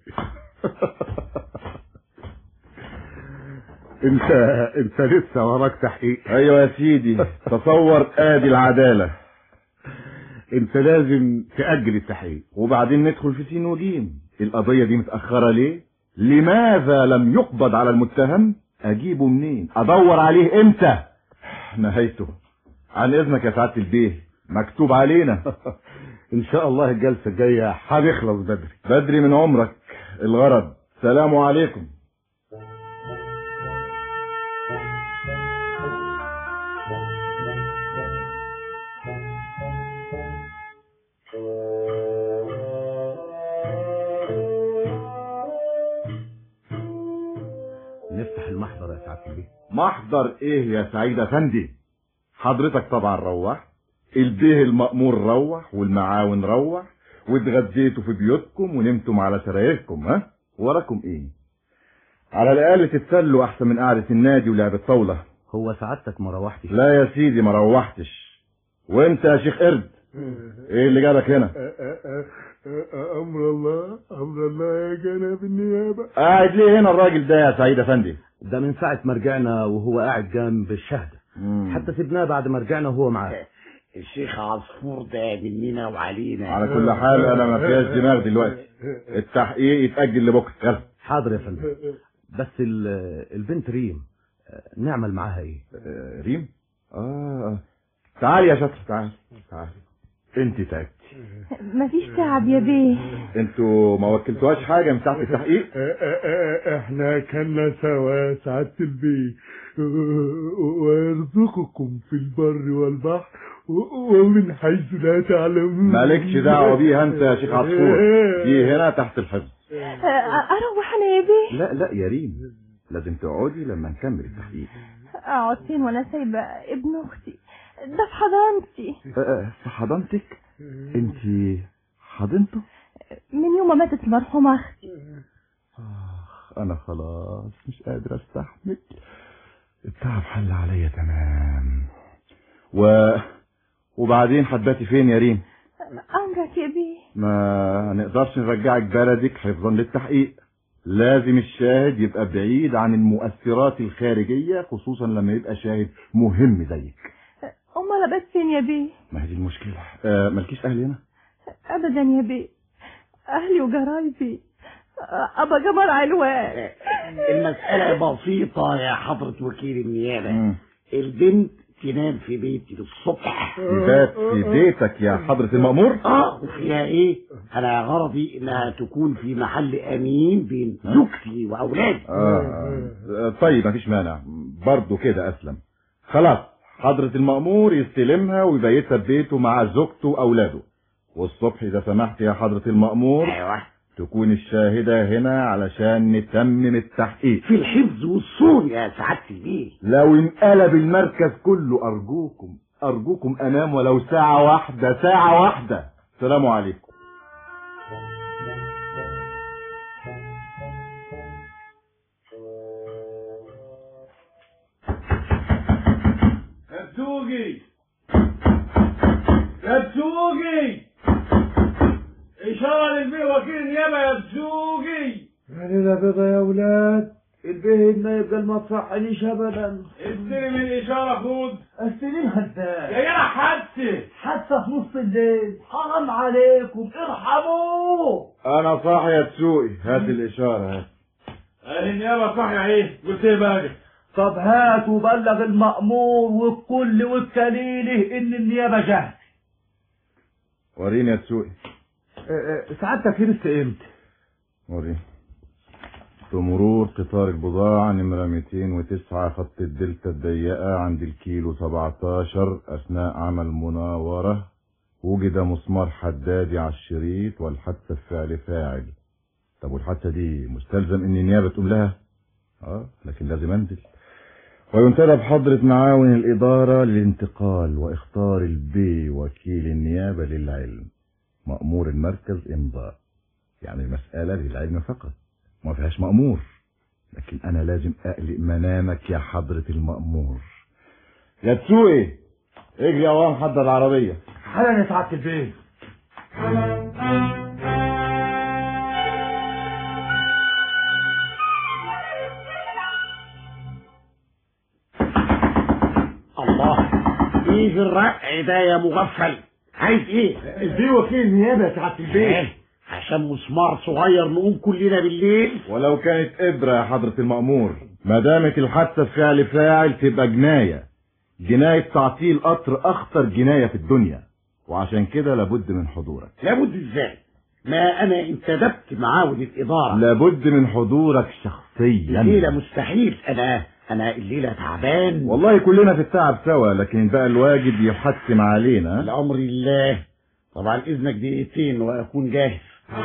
انت انت لسه وراك تحقيق ايوه يا سيدي تصور ادي العداله انت لازم تأجل التحقيق وبعدين ندخل في سين وجيم القضيه دي متاخره ليه لماذا لم يقبض على المتهم اجيبه منين ادور عليه امتى نهايته عن اذنك يا سعاده البيه مكتوب علينا ان شاء الله الجلسه الجايه هنخلص بدري بدري من عمرك الغرض سلام عليكم نفتح المحضر يا سعاده البيه محضر ايه يا سعيد افندي حضرتك طبعا روح البيه المأمور روح والمعاون روح واتغديتوا في بيوتكم ونمتم على سرايركم ها وراكم ايه على الاقل تتسلوا احسن من قعده النادي ولعب الطاوله هو سعادتك ما روحتش لا يا سيدي ما روحتش وانت يا شيخ قرد ايه اللي جابك هنا امر الله امر الله يا جناب النيابه قاعد ليه هنا الراجل ده يا سعيد افندي ده من ساعة ما رجعنا وهو قاعد جنب الشهدة حتى سيبناه بعد ما رجعنا وهو معاه الشيخ عصفور ده مننا وعلينا على كل حال انا ما فيهاش دماغ دلوقتي التحقيق يتأجل لبكره يلا حاضر يا فندم بس ال- البنت ريم آه، نعمل معاها ايه آه، ريم اه آه. تعالي يا شطر تعالي تعالي انت تعبتي مفيش تعب يا بيه انتوا ما وكلتوهاش حاجه من ساعه التحقيق احنا كنا سوا سعادة البيه ويرزقكم في البر والبحر ومن حيث لا تعلمون مالكش دعوه بيها انت يا شيخ عصفور دي هنا تحت الحفظ آه، اروح انا يا بيه لا لا يا ريم لازم تقعدي لما نكمل التحقيق اقعد فين وانا سايبه ابن اختي ده في حضانتي آه، آه، في حضانتك انت حضنته من يوم ما ماتت المرحومه اختي آخ انا خلاص مش قادر استحمل التعب حل عليا تمام و وبعدين حباتي فين يا ريم امرك يا بيه ما نقدرش نرجعك بلدك حفظا للتحقيق لازم الشاهد يبقى بعيد عن المؤثرات الخارجية خصوصا لما يبقى شاهد مهم زيك امال ابات فين يا بيه ما هي دي المشكلة آه مالكيش أهل هنا ابدا يا بيه اهلي وجرايبي آه، ابا جمال علوان المسألة بسيطة يا حضرة وكيل النيابة مم. البنت تنام في بيتي للصبح بات في بيتك يا حضرة المأمور اه وفيها ايه انا غرضي انها تكون في محل امين بين زوجتي واولادي آه. آه. طيب مفيش مانع برضه كده أسلم خلاص حضرة المأمور يستلمها ويبيتها في بيته مع زوجته وأولاده والصبح إذا سمحت يا حضرة المأمور ايوه تكون الشاهدة هنا علشان نتمم التحقيق في الحفظ والصون يا سعادة البيه لو انقلب المركز كله أرجوكم أرجوكم أنام ولو ساعة واحدة ساعة واحدة السلام عليكم يا تسوقي يا تسوقي إشارة للبيه وكيل النيابة يا تسوقي علينا بيضة يا ولاد البيه ما يبقى المصح ليش ابدا استلم الإشارة خد استلمها ازاي جاي لك حادثة حتى في نص الليل حرام عليكم ارحموه أنا صاحي يا تسوقي هات الإشارة هات أهل النيابة صحيح إيه قلت إيه بقى طب هات وبلغ المأمور والكل والكليله ان النيابة جاهزة وريني يا تسوقي سعادتك لبست امتى؟ وريني في مرور قطار البضاعة نمرة 209 خط الدلتا الضيقة عند الكيلو 17 أثناء عمل مناورة وجد مسمار حدادي على الشريط والحادثة بفعل فاعل طب والحادثة دي مستلزم إن النيابة تقوم لها؟ اه لكن لازم أنزل وينتدب حضرة معاون الإدارة للانتقال وإختار البي وكيل النيابة للعلم مأمور المركز إمضاء يعني المسألة للعلم فقط ما فيهاش مأمور لكن أنا لازم أقلق منامك يا حضرة المأمور يا تسوقي اجري يا وام حضر العربية حالا يا سعادة البيه الله ايه الرقع ده يا مغفل عايز ايه البيه وكيل نيابة يا سعادة ايه عشان مسمار صغير نقوم كلنا بالليل ولو كانت إبرة يا حضرة المأمور ما دامت الحادثة فعل فاعل تبقى جناية جناية تعطيل قطر أخطر جناية في الدنيا وعشان كده لابد من حضورك لابد ازاي ما انا انتدبت معاون الاداره لابد من حضورك شخصيا الليله مستحيل انا انا الليله تعبان والله كلنا في التعب سوا لكن بقى الواجب يحتم علينا الامر لله طبعا اذنك دقيقتين واكون جاهز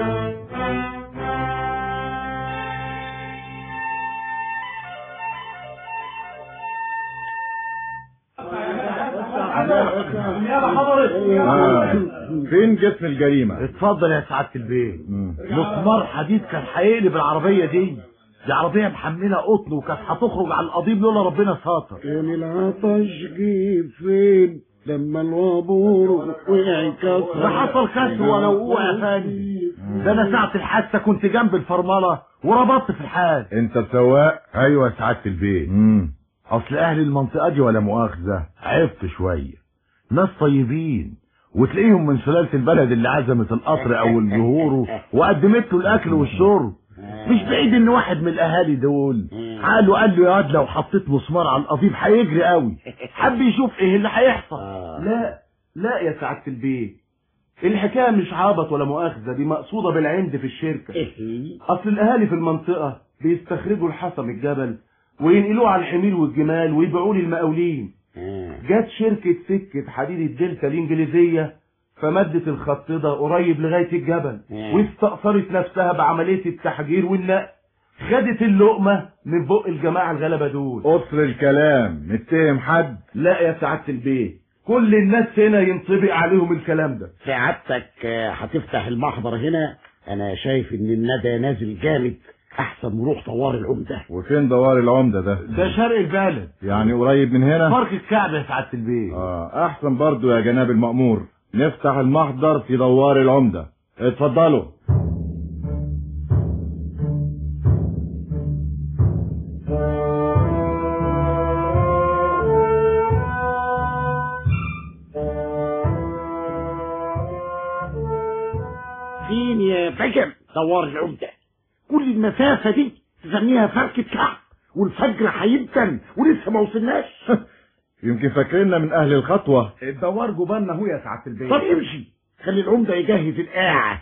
النيابه حضرت آه. فين جسم الجريمة اتفضل يا سعاده البيه مم. مسمار حديد كان هيقلب العربيه دي دي عربيه محمله قطن وكانت هتخرج على القضيب لولا ربنا ساتر كان العطش جه فين لما الوابور وقع كسر ده حصل كسر ولا وقوع يا فندم ده انا ساعه الحادثه كنت جنب الفرمله وربطت في الحال انت السواق ايوه يا سعاده البيه مم. اصل اهل المنطقه دي ولا مؤاخذه عفت شويه ناس طيبين وتلاقيهم من سلاله البلد اللي عزمت القطر او الجهور وقدمت له الاكل والشرب مش بعيد ان واحد من الاهالي دول قال له قال له يا واد لو حطيت مسمار على القضيب هيجري قوي حب يشوف ايه اللي هيحصل لا لا يا سعاده البيه الحكايه مش عبط ولا مؤاخذه دي مقصوده بالعند في الشركه ايه اصل الاهالي في المنطقه بيستخرجوا الحصى من الجبل وينقلوه على الحمير والجمال ويبيعوه للمقاولين جت شركه سكه حديد الدلتا الانجليزيه فمدت الخط ده قريب لغايه الجبل مم. واستأثرت نفسها بعمليه التحجير والنقل خدت اللقمه من بق الجماعه الغلبه دول قصر الكلام متهم حد لا يا سعاده البيه كل الناس هنا ينطبق عليهم الكلام ده سعادتك آه، هتفتح المحضر هنا انا شايف ان الندى نازل جامد احسن نروح طوار العمده وفين دوار العمدة ده ده شرق البلد يعني قريب من هنا فرق الكعب يا سعاده البيه اه احسن برضو يا جناب المأمور نفتح المحضر في دوار العمدة اتفضلوا فين يا بجم دوار العمده كل المسافه دي تسميها فركه كعب والفجر هيبتن ولسه ما وصلناش يمكن فاكريننا من اهل الخطوة الدوار جبالنا هو يا سعاده البيه طب امشي خلي العمده يجهز القاعه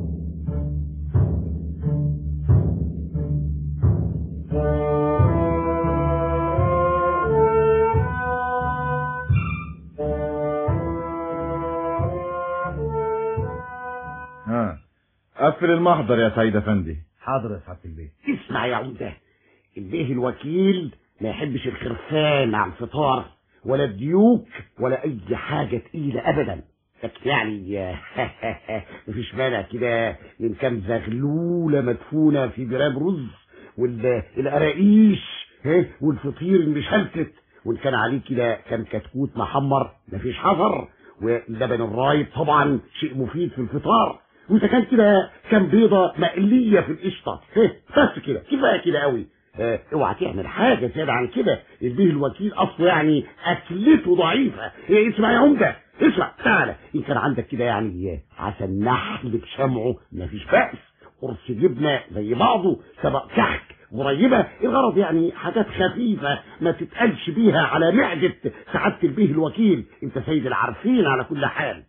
ها قفل المحضر يا سيد افندي حاضر يا سعاده البيه اسمع يا عمده البيه الوكيل ما يحبش الخرفان على الفطار ولا الديوك ولا اي حاجه تقيله ابدا لكن يعني مفيش مانع كده من كام زغلوله مدفونه في برام رز والقراقيش ها، والفطير المشلتت وان كان عليه كده كام كتكوت محمر مفيش حذر واللبن الرايب طبعا شيء مفيد في الفطار واذا كان كده كام بيضه مقليه في القشطه ها، بس كده كفايه كده قوي آه، اوعى تعمل حاجه زياده عن كده البيه الوكيل اصله يعني اكلته ضعيفه إيه، اسمع يا عمده اسمع تعالى ان كان عندك كده يعني عسل نحل بشمعه مفيش بأس قرص جبنه زي بعضه طبق كحك قريبة الغرض يعني حاجات خفيفة ما تتقلش بيها على معدة سعادة البيه الوكيل انت سيد العارفين على كل حال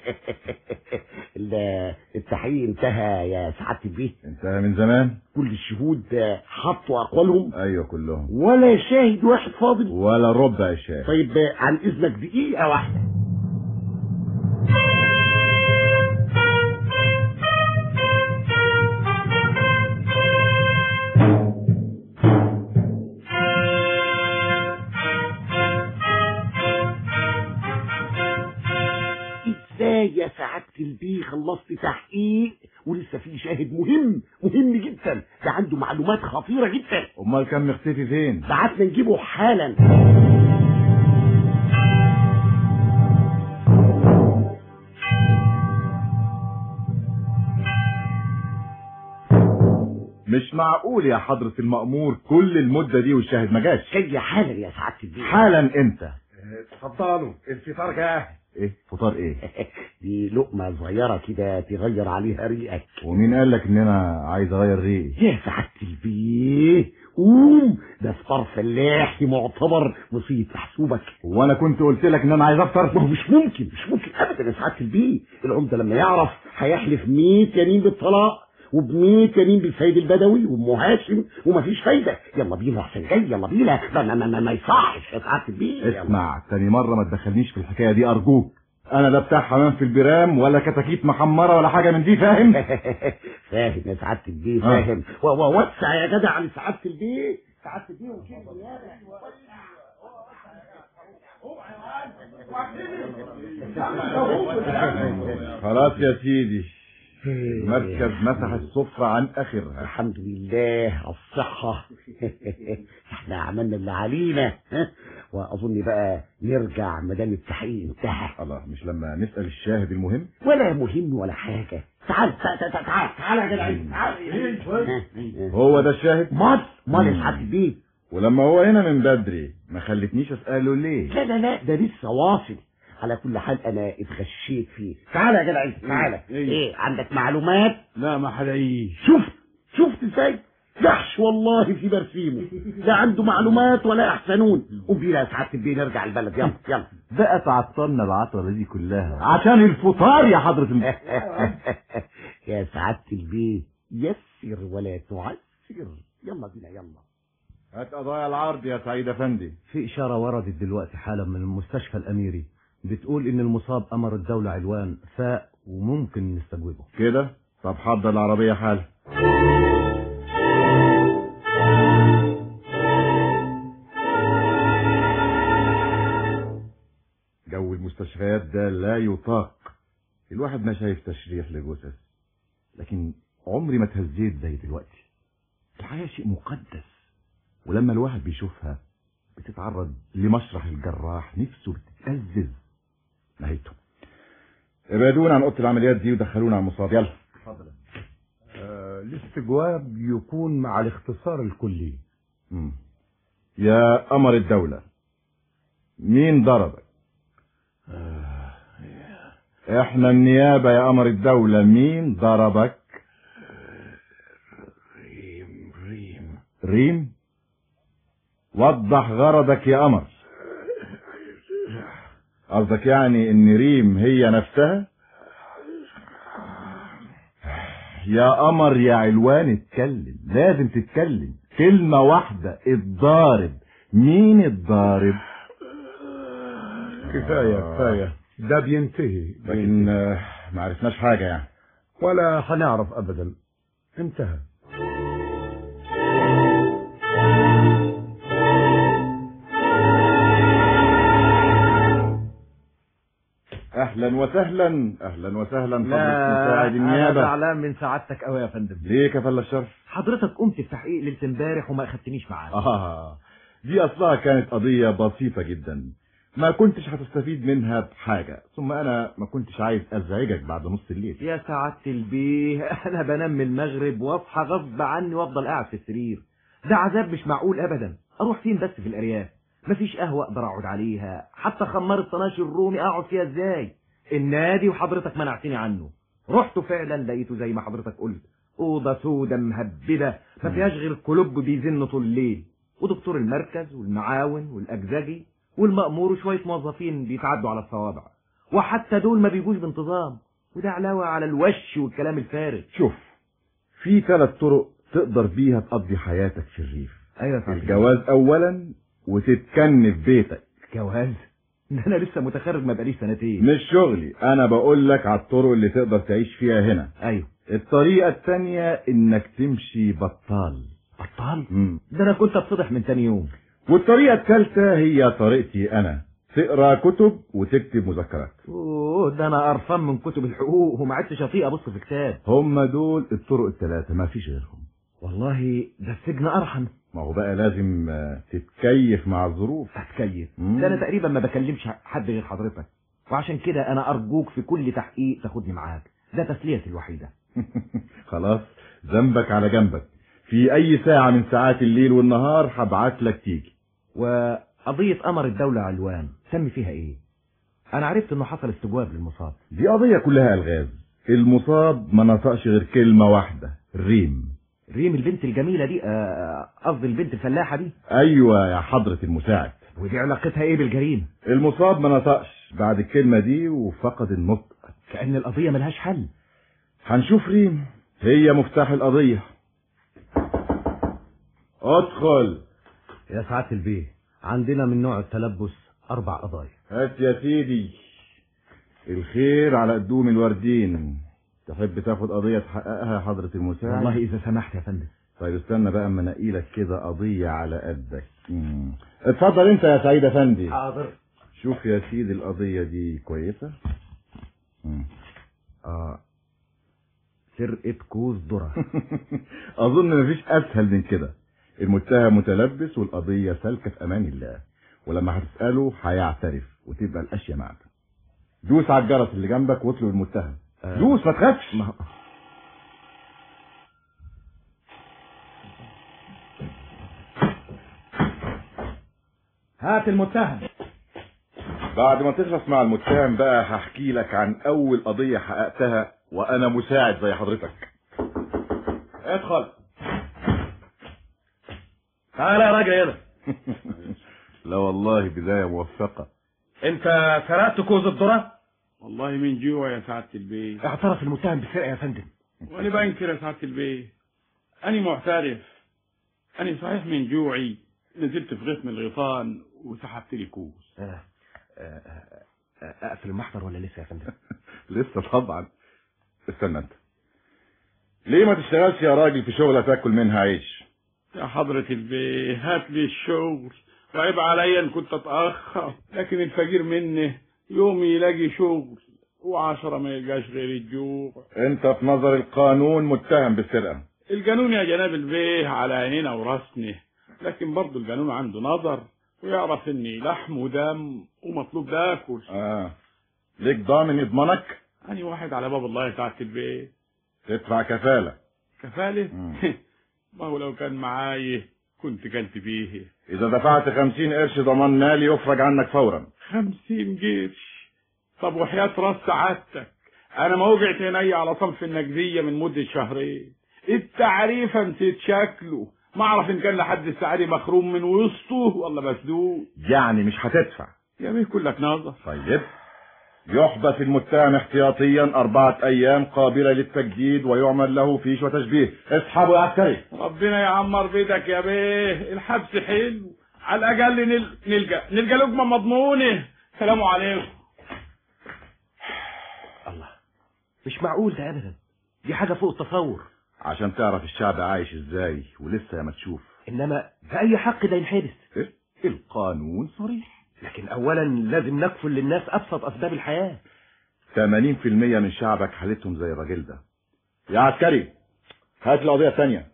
ال- التحقيق انتهى يا سعادة البيه انتهى من زمان كل الشهود حطوا أقوالهم ايوه كلهم ولا شاهد واحد فاضل ولا ربع شاي طيب عن إذنك دقيقة واحدة ازاي يا سعادة البيه خلصت تحقيق ولسه في شاهد مهم مهم جدا ده عنده معلومات خطيرة جدا امال كان مختفي فين بعتنا نجيبه حالا مش معقول يا حضرة المأمور كل المدة دي والشاهد ما جاش جاي حالا يا سعادة البيه حالا انت اتفضلوا الفطار جاهز ايه فطار ايه دي لقمة صغيرة كده تغير عليها ريقك ومين قال لك ان انا عايز اغير ريقي يا سعادة البيه قوم ده فطار فلاحي معتبر مصيب محسوبك وانا كنت قلت لك ان انا عايز ما افطر هو مش ممكن مش ممكن ابدا يا سعاده البيه العمده لما يعرف هيحلف 100 يمين بالطلاق وب100 يمين بالسيد البدوي وام هاشم ومفيش فايده يلا بينا احسن جاي يلا بينا ما ما ما, ما, ما يصحش يا سعاده البيه يلا. اسمع تاني مرة ما تدخلنيش في الحكاية دي ارجوك انا لا بتاع حمام في البرام ولا كتاكيت محمرة ولا حاجة من دي فاهم فاهم يا سعاده البيه آه. فاهم و- و- وسع يا جدع عن سعاده البيه سعاده البيه وكده خلاص يا سيدي المركز مسح السفرة عن اخرها الحمد لله على الصحة احنا عملنا اللي علينا ها؟ واظن بقى نرجع مدام التحقيق انتهى الله مش لما نسأل الشاهد المهم ولا مهم ولا حاجة تعال تعال تعال تعال تعال يا جدعان تعال ها؟ هو ده الشاهد مال مال يا سعادة البيه ولما هو هنا من بدري ما خلتنيش اسأله ليه لا لا لا ده لسه واصل على كل حال انا اتغشيت فيه تعال يا جدعان تعال ايه عندك معلومات لا ما حلاقيش شفت شفت ازاي دحش والله في برسيمه لا عنده معلومات ولا احسنون قوم بينا يا سعاده البيه نرجع البلد يلا يلا بقى تعطلنا العطرة دي كلها عشان الفطار يا حضرة الم... يا سعاده البيه يسر ولا تعسر يلا بينا يلا هات قضايا العرض يا سعيد افندي في إشارة وردت دلوقتي حالا من المستشفى الأميري بتقول إن المصاب أمر الدولة علوان فاق وممكن نستجوبه كده طب حضر العربية حالا جو المستشفيات ده لا يطاق الواحد ما شايف تشريح لجثث لكن عمري ما اتهزيت زي دلوقتي الحياة شيء مقدس ولما الواحد بيشوفها بتتعرض لمشرح الجراح نفسه بتتأزز نهايته ابعدونا عن اوضه العمليات دي ودخلونا على المصاب يلا آه، الاستجواب يكون مع الاختصار الكلي مم. يا قمر الدولة مين ضربك احنا النيابة يا قمر الدولة مين ضربك ريم ريم ريم وضح غرضك يا قمر قصدك يعني ان ريم هي نفسها يا قمر يا علوان اتكلم لازم تتكلم كلمة واحدة الضارب مين الضارب كفاية كفاية ده بينتهي لكن آه، ما عرفناش حاجة يعني ولا هنعرف ابدا انتهى اهلا وسهلا اهلا وسهلا فضلك لا مساعد أنا النيابة زعلان من سعادتك قوي يا فندم ليه كفل الشر حضرتك قمت بتحقيق ليلة امبارح وما أخدتنيش معاك آه دي أصلها كانت قضية بسيطة جدا ما كنتش هتستفيد منها بحاجة ثم أنا ما كنتش عايز أزعجك بعد نص الليل يا سعادة البيه أنا بنام من المغرب وأصحى غصب عني وأفضل قاعد في السرير ده عذاب مش معقول أبدا أروح فين بس في الأرياف مفيش قهوة أقدر أقعد عليها حتى خمار الطناش الرومي أقعد فيها إزاي النادي وحضرتك منعتني عنه رحت فعلا لقيته زي ما حضرتك قلت أوضة سودة مهببة ما فيهاش غير كلوب بيزن طول الليل ودكتور المركز والمعاون والأجزجي والمأمور وشوية موظفين بيتعدوا على الصوابع وحتى دول ما بيجوش بانتظام وده علاوة على الوش والكلام الفارغ شوف في ثلاث طرق تقدر بيها تقضي حياتك في الريف ايوه يا فندم. الجواز أولا وتتكن في بيتك جواز ده انا لسه متخرج ما بقاليش سنتين مش شغلي أنا بقول لك على الطرق اللي تقدر تعيش فيها هنا ايوه الطريقة التانية إنك تمشي بطال بطال مم. ده انا كنت اتفضح من تاني يوم والطريقة الثالثة هي طريقتي أنا تقرا كتب وتكتب مذكرات اوه ده انا قرفان من كتب الحقوق وما عدتش اطيق ابص في كتاب هم دول الطرق الثلاثة ما فيش غيرهم والله ده السجن ارحم ما هو بقى لازم آه، تتكيف مع الظروف هتكيف مم. ده انا تقريبا ما بكلمش حد غير حضرتك وعشان كده انا ارجوك في كل تحقيق تاخدني معاك ده تسليتي الوحيده خلاص ذنبك على جنبك في أي ساعة من ساعات الليل والنهار هبعت لك تيجي وقضيه قمر الدوله علوان سمي فيها ايه انا عرفت انه حصل استجواب للمصاب دي قضية كلها ألغاز المصاب ما نطقش غير كلمة واحدة ريم ريم البنت الجميلة دي آه، قصدي البنت الفلاحة دي ايوه يا حضرة المساعد ودي علاقتها ايه بالجريمة المصاب ما نطقش بعد الكلمة دي وفقد النطق كأن القضية ملهاش حل هنشوف ريم هي مفتاح القضية ادخل يا سعادة البيه عندنا من نوع التلبس أربع قضايا هات يا سيدي الخير على قدوم الوردين تحب تاخد قضية تحققها يا حضرة المساعد والله إذا سمحت يا فندم طيب استنى بقى اما انقيلك كده قضية على قدك مم. اتفضل انت يا سعيد افندي حاضر شوف يا سيدي القضية دي كويسة مم. آه سرقة كوز ذرة اظن مفيش اسهل من كده المتهم متلبس والقضية سالكة في امان الله ولما هتسأله هيعترف وتبقى الاشياء معك دوس على الجرس اللي جنبك واطلب المتهم آه. دوس ما تخافش ما- هات المتهم بعد ما تخلص مع المتهم بقى هحكي لك عن اول قضية حققتها وانا مساعد زي حضرتك ادخل تعال يا راجل هنا لا والله بداية موفقة انت سرقت كوز الذرة والله من جوع يا سعادة البيه اعترف المتهم بالسرقة يا فندم وانا بنكر يا سعادة البيه انا معترف انا صحيح من جوعي نزلت في غيط من الغيطان وسحبت لي كوز آه. آه، آه، آه، اقفل المحضر ولا لسه يا فندم لسه طبعا استنى انت ليه ما تشتغلش يا راجل في شغلة تاكل منها عيش يا حضرة البيه هات لي الشغل وعيب عليا ان كنت اتأخر لكن الفقير مني يوم يلاقي شغل وعشرة ما يلقاش غير الجوع انت في نظر القانون متهم بالسرقة القانون يا جناب البيه على عينينا وراسنا لكن برضه القانون عنده نظر ويعرف اني لحم ودم ومطلوب ناكل اه ليك ضامن يضمنك اني واحد على باب الله يا سعادة البيه تدفع كفالة كفالة مم. ما هو لو كان معايا كنت كلت فيه اذا دفعت خمسين قرش ضمان مالي يفرج عنك فورا خمسين قرش طب وحياة راس سعادتك انا ما وقعت عيني على صنف النجدية من مدة شهرين التعريفة نسيت شكله ما اعرف ان كان لحد السعادة مخروم من وسطه ولا مسدود يعني مش هتدفع يا بيه كلك ناظر طيب يحبس المتهم احتياطيا أربعة أيام قابلة للتجديد ويعمل له فيش وتشبيه اسحبوا يا عسكري ربنا يعمر بيتك يا بيه الحبس حلو على الاقل نل... نلقى نلقى لقمه مضمونه سلام عليكم الله مش معقول ده ابدا دي حاجة فوق التصور عشان تعرف الشعب عايش ازاي ولسه ما تشوف انما بأي حق ده ينحبس إيه؟ القانون صريح لكن اولا لازم نكفل للناس ابسط اسباب الحياة 80% من شعبك حالتهم زي الراجل ده يا عسكري هات القضية الثانية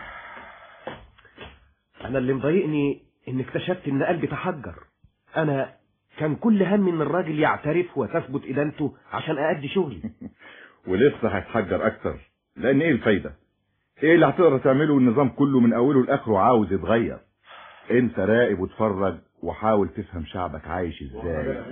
انا اللي مضايقني ان اكتشفت ان قلبي تحجر انا كان كل همي ان الراجل يعترف وتثبت ادانته عشان اادي شغلي ولسه هيتحجر اكتر لان ايه الفايدة ايه اللي هتقدر تعمله النظام كله من اوله لاخره عاوز يتغير انت راقب واتفرج وحاول تفهم شعبك عايش ازاي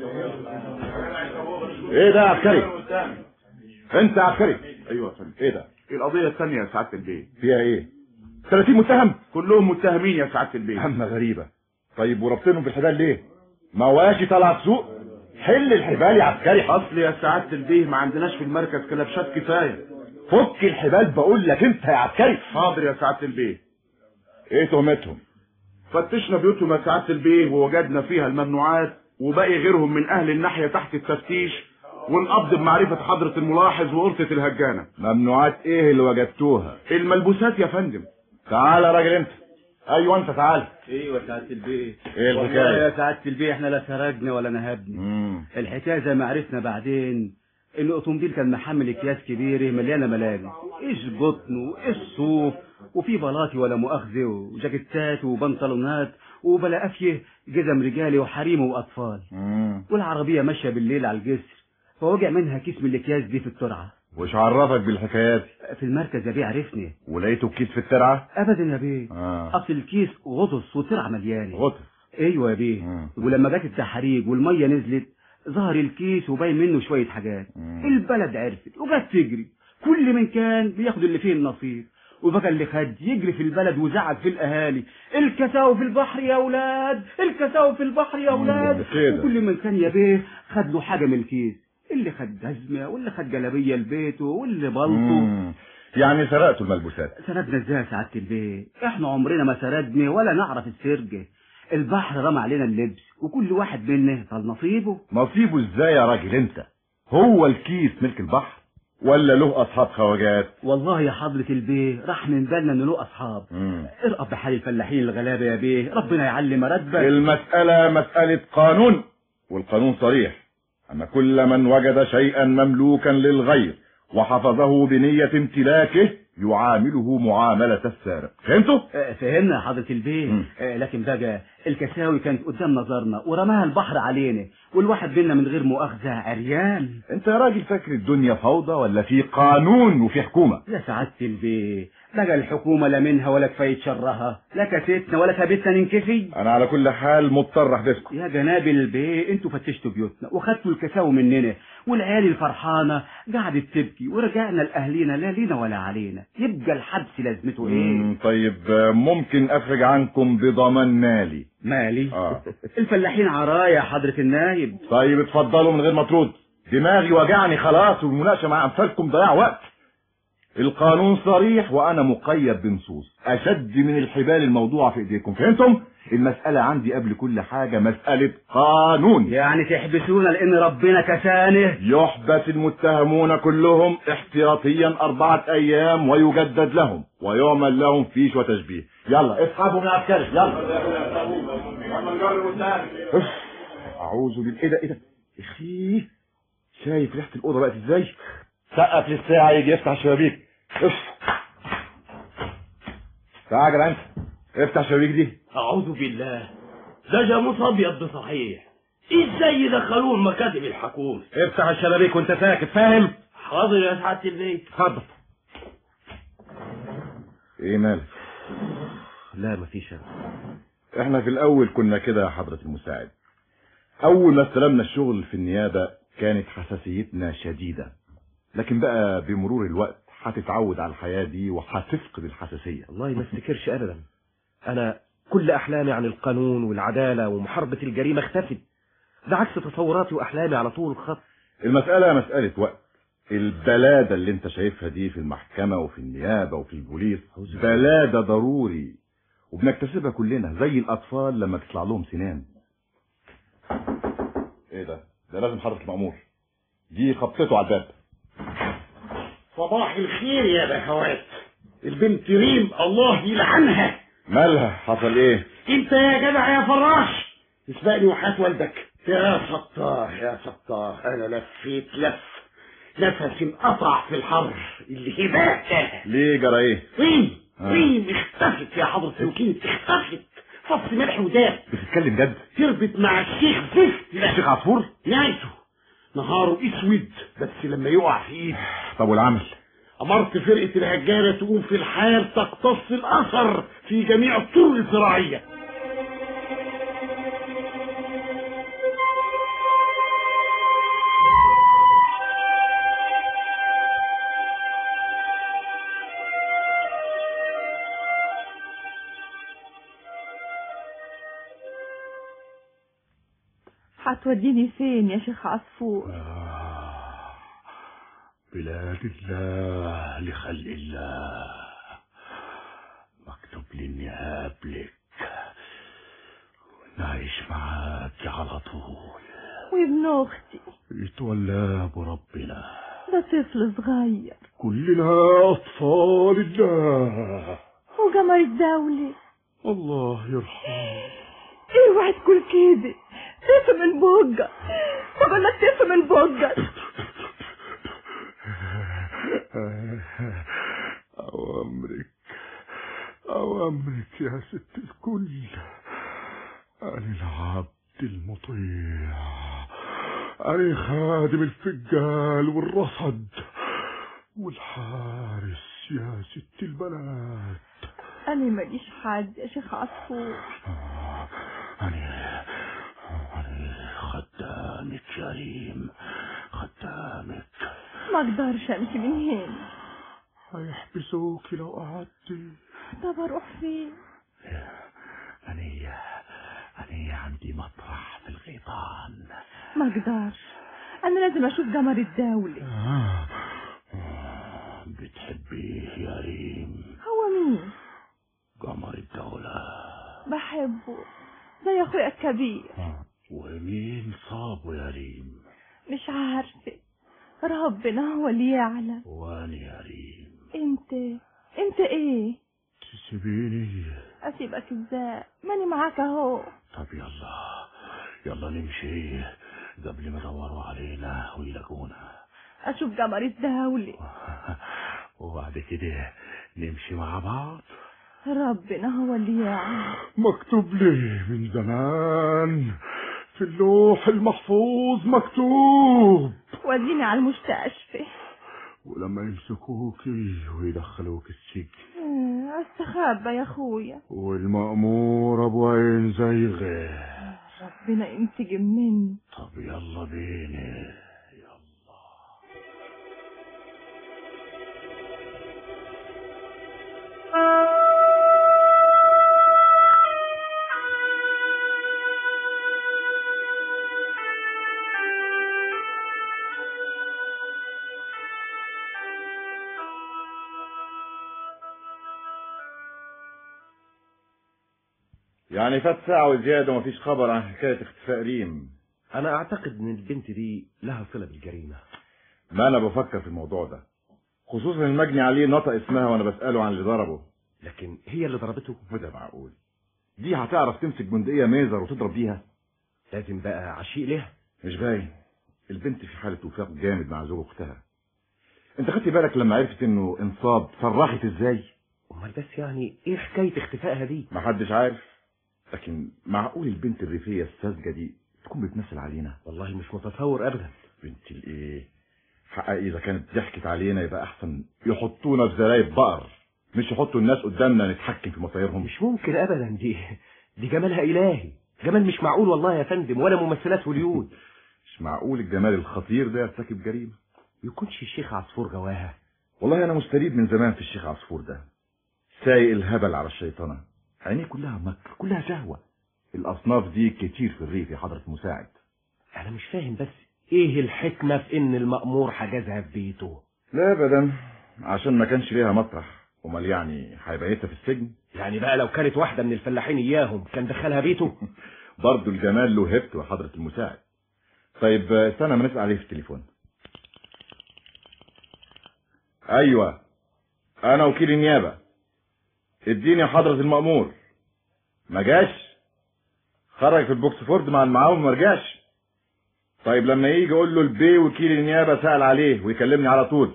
ايه ده يا عسكري انت يا عسكري ايوه يا فندم ايه ده القضيه الثانيه يا سعاده البيه فيها ايه 30 متهم كلهم متهمين يا سعاده البيه عم غريبة طيب وربطنهم في الحبال ليه ما هواش طلع سوق حل الحبال يا عسكري اصل يا سعاده البيه ما عندناش في المركز كلبشات كفايه فك الحبال بقول لك انت يا عسكري حاضر يا سعاده البيه ايه تهمتهم فتشنا بيوتهم يا سعاده البيه ووجدنا فيها الممنوعات وباقي غيرهم من اهل الناحيه تحت التفتيش ونقبض بمعرفه حضره الملاحظ وقرطه الهجانه ممنوعات ايه اللي وجدتوها الملبوسات يا فندم تعال يا راجل انت ايوه انت تعال ايوه سعاده البيه ايه والله الحكايه يا سعاده البيه احنا لا سرقنا ولا نهبنا مم. الحكايه زي ما عرفنا بعدين ان اوتومبيل كان محمل اكياس كبيره مليانه ملابس ايش قطن وايش صوف وفي بلاطي ولا مؤاخذه وجاكيتات وبنطلونات وبلا افيه جزم رجالي وحريم واطفال مم. والعربيه ماشيه بالليل على الجسر فوجع منها كيس من الاكياس دي في الترعه وش عرفك بالحكايات في المركز يا بيه عرفني ولقيته بكيس في الترعه ابدا يا بيه اه اصل الكيس غطس والترعه مليانه غطس ايوه يا بيه مم. ولما جت التحريج والميه نزلت ظهر الكيس وباين منه شويه حاجات مم. البلد عرفت وجت تجري كل من كان بياخد اللي فيه النصيب وبقى اللي خد يجري في البلد وزعق في الاهالي الكساو في البحر يا اولاد الكساو في البحر يا اولاد كده. وكل من كان يا بيه خد له حاجه من الكيس اللي خد جزمه واللي خد جلابيه لبيته واللي بلطو مم. يعني سرقتوا الملبوسات سردنا ازاي يا سعاده البيه احنا عمرنا ما سردنا ولا نعرف السرقه البحر رمى علينا اللبس وكل واحد منا طال نصيبه نصيبه ازاي يا راجل انت هو الكيس ملك البحر ولا له اصحاب خواجات والله يا حضرة البيه راح من بالنا انه له اصحاب مم. ارقب بحال الفلاحين الغلابه يا بيه ربنا يعلم راتبك المسألة مسألة قانون والقانون صريح أن كل من وجد شيئا مملوكا للغير وحفظه بنية امتلاكه يعامله معاملة السارق فهمتوا؟ آه، فهمنا يا حضرة البيه مم. آه، لكن بقى الكساوي كانت قدام نظرنا ورماها البحر علينا والواحد منا من غير مؤاخذة عريان انت يا راجل فاكر الدنيا فوضى ولا في قانون وفي حكومة يا سعادة البيه بقى الحكومة لا منها ولا كفاية شرها لا كستنا ولا كبتنا ننكفي انا على كل حال مضطر احبسكم يا جناب البيه انتوا فتشتوا بيوتنا وخدتوا الكساوي مننا والعيال الفرحانة قعدت تبكي ورجعنا لأهلينا لا لينا ولا علينا يبقى الحبس لازمته ايه مم، طيب آه، ممكن افرج عنكم بضمان مالي مالي اه الفلاحين عرايا يا حضرة النايب طيب اتفضلوا من غير ما ترد دماغي وجعني خلاص والمناقشه مع امثالكم ضياع وقت القانون صريح وانا مقيد بنصوص اشد من الحبال الموضوعه في ايديكم فهمتم المساله عندي قبل كل حاجه مساله قانون يعني تحبسونا لان ربنا كسانه يحبس المتهمون كلهم احتياطيا أربعة أيام ويجدد لهم ويعمل لهم فيش وتشبيه يلا اسحبوا من عسكري يلا أف، أعوذ بالله إيه ده إيه ده إخي شايف ريحة الأوضة بقت إزاي سقف للساعة يجي يفتح الشبابيك اف تعال يا جدع أنت افتح الشبابيك دي أعوذ بالله ده جاموس أبيض بصحيح إزاي يدخلوه مكاتب الحكومة افتح الشبابيك وأنت ساكت فاهم حاضر يا سعادة البيت اتفضل إيه مالك لا مفيش احنا في الاول كنا كده يا حضرة المساعد اول ما استلمنا الشغل في النيابة كانت حساسيتنا شديدة لكن بقى بمرور الوقت هتتعود على الحياة دي وهتفقد الحساسية والله ما افتكرش ابدا انا كل احلامي عن القانون والعداله ومحاربه الجريمه اختفت ده عكس تصوراتي واحلامي على طول الخط المسألة مسألة وقت البلادة اللي انت شايفها دي في المحكمة وفي النيابة وفي البوليس بلادة ضروري وبنكتسبها كلنا زي الأطفال لما تطلع لهم سنان ايه ده ده لازم حضرة المأمور دي خبطته على الباب صباح الخير يا بهوات البنت ريم الله يلعنها مالها حصل ايه انت يا جدع يا فراش اسبقني وحياة والدك يا ستار يا ستار انا لفيت لف نفسي انقطع في الحر الهباء ليه جرى ايه ريم آه. ريم اختفت يا حضرة الوكيل اختفت فص ملح وداب بتتكلم جد هربت مع الشيخ زفت ده الشيخ عصفور نهايته نهاره اسود بس لما يقع في ايدي طب والعمل امرت فرقة الهجانة تقوم في الحال تقتص الاثر في جميع الطرق الزراعية هتوديني فين يا شيخ عصفور بلاد الله لخلق الله مكتوب لي اني اقابلك ونعيش معاك على طول وابن اختي يتولى ابو ربنا ده طفل صغير كلنا اطفال الله وجمر الدولة الله يرحمه اوعى تقول كده تف من بوجة بقول لك تف من بوجة أوامرك أوامرك يا ست الكل أنا العبد المطيع أنا خادم الفجال والرصد والحارس يا ست البنات انا ماليش حد يا شيخ عصفور أنا أنا خدامك يا ريم خدامك ما اقدرش امشي من هنا هيحبسوكي لو قعدتي طب اروح فين أنا أنا عندي مطرح في الغيطان ما اقدرش انا لازم اشوف قمر الدولي بتحبيه يا ريم هو مين قمر الدولة بحبه زي اخويا الكبير ومين صابه يا ريم مش عارفه ربنا هو اللي يعلم وأنا يا ريم انت انت ايه تسيبيني اسيبك ازاي ماني معاك اهو طب يلا يلا نمشي قبل ما يدوروا علينا ويلاقونا اشوف قمر الدولي وبعد كده نمشي مع بعض ربنا هو اللي يعلم مكتوب لي من زمان في اللوح المحفوظ مكتوب وديني على المستشفى ولما يمسكوكي ويدخلوك السجن آه، استخبى يا اخويا والمأمور ابو عين زيغه ربنا ينتقم مني طب يلا بينا يعني فات ساعة وزيادة ومفيش خبر عن حكاية اختفاء ريم انا اعتقد ان البنت دي لها صلة بالجريمة ما أنا بفكر في الموضوع ده خصوصا المجني عليه نطق اسمها وأنا بسأله عن اللي ضربه لكن هي اللي ضربته وده معقول دي هتعرف تمسك بندقية ميزر وتضرب بيها لازم بقى عشيق لها مش باين البنت في حالة وفاق جامد مع زوج أختها أنت خدت بالك لما عرفت إنه انصاب صرحت إزاي امال بس يعني ايه حكاية اختفائها دي محدش عارف لكن معقول البنت الريفية الساذجة دي تكون بتمثل علينا والله مش متصور ابدا بنت الايه حقا اذا كانت ضحكت علينا يبقى احسن يحطونا في زرايب بقر مش يحطوا الناس قدامنا نتحكم في مصايرهم مش ممكن ابدا دي دي جمالها الهي جمال مش معقول والله يا فندم ولا ممثلات هوليود مش معقول الجمال الخطير ده يرتكب جريمة يكونش الشيخ عصفور غواها والله انا مستريد من زمان في الشيخ عصفور ده سايق الهبل على الشيطنة عينيه كلها مكر كلها شهوة الاصناف دي كتير في الريف يا حضرة المساعد انا مش فاهم بس ايه الحكمة في ان المأمور حجزها في بيته لا ابدا عشان ما كانش ليها مطرح امال يعني هيبيتها في السجن يعني بقى لو كانت واحدة من الفلاحين اياهم كان دخلها بيته برضه الجمال له هبته يا حضرة المساعد طيب استنى ما نسأل عليه في التليفون ايوه انا وكيل النيابة اديني حضرة المأمور ما جاش خرج في البوكسفورد مع المعاون ما رجعش طيب لما يجي قول له البي وكيل النيابة سأل عليه ويكلمني على طول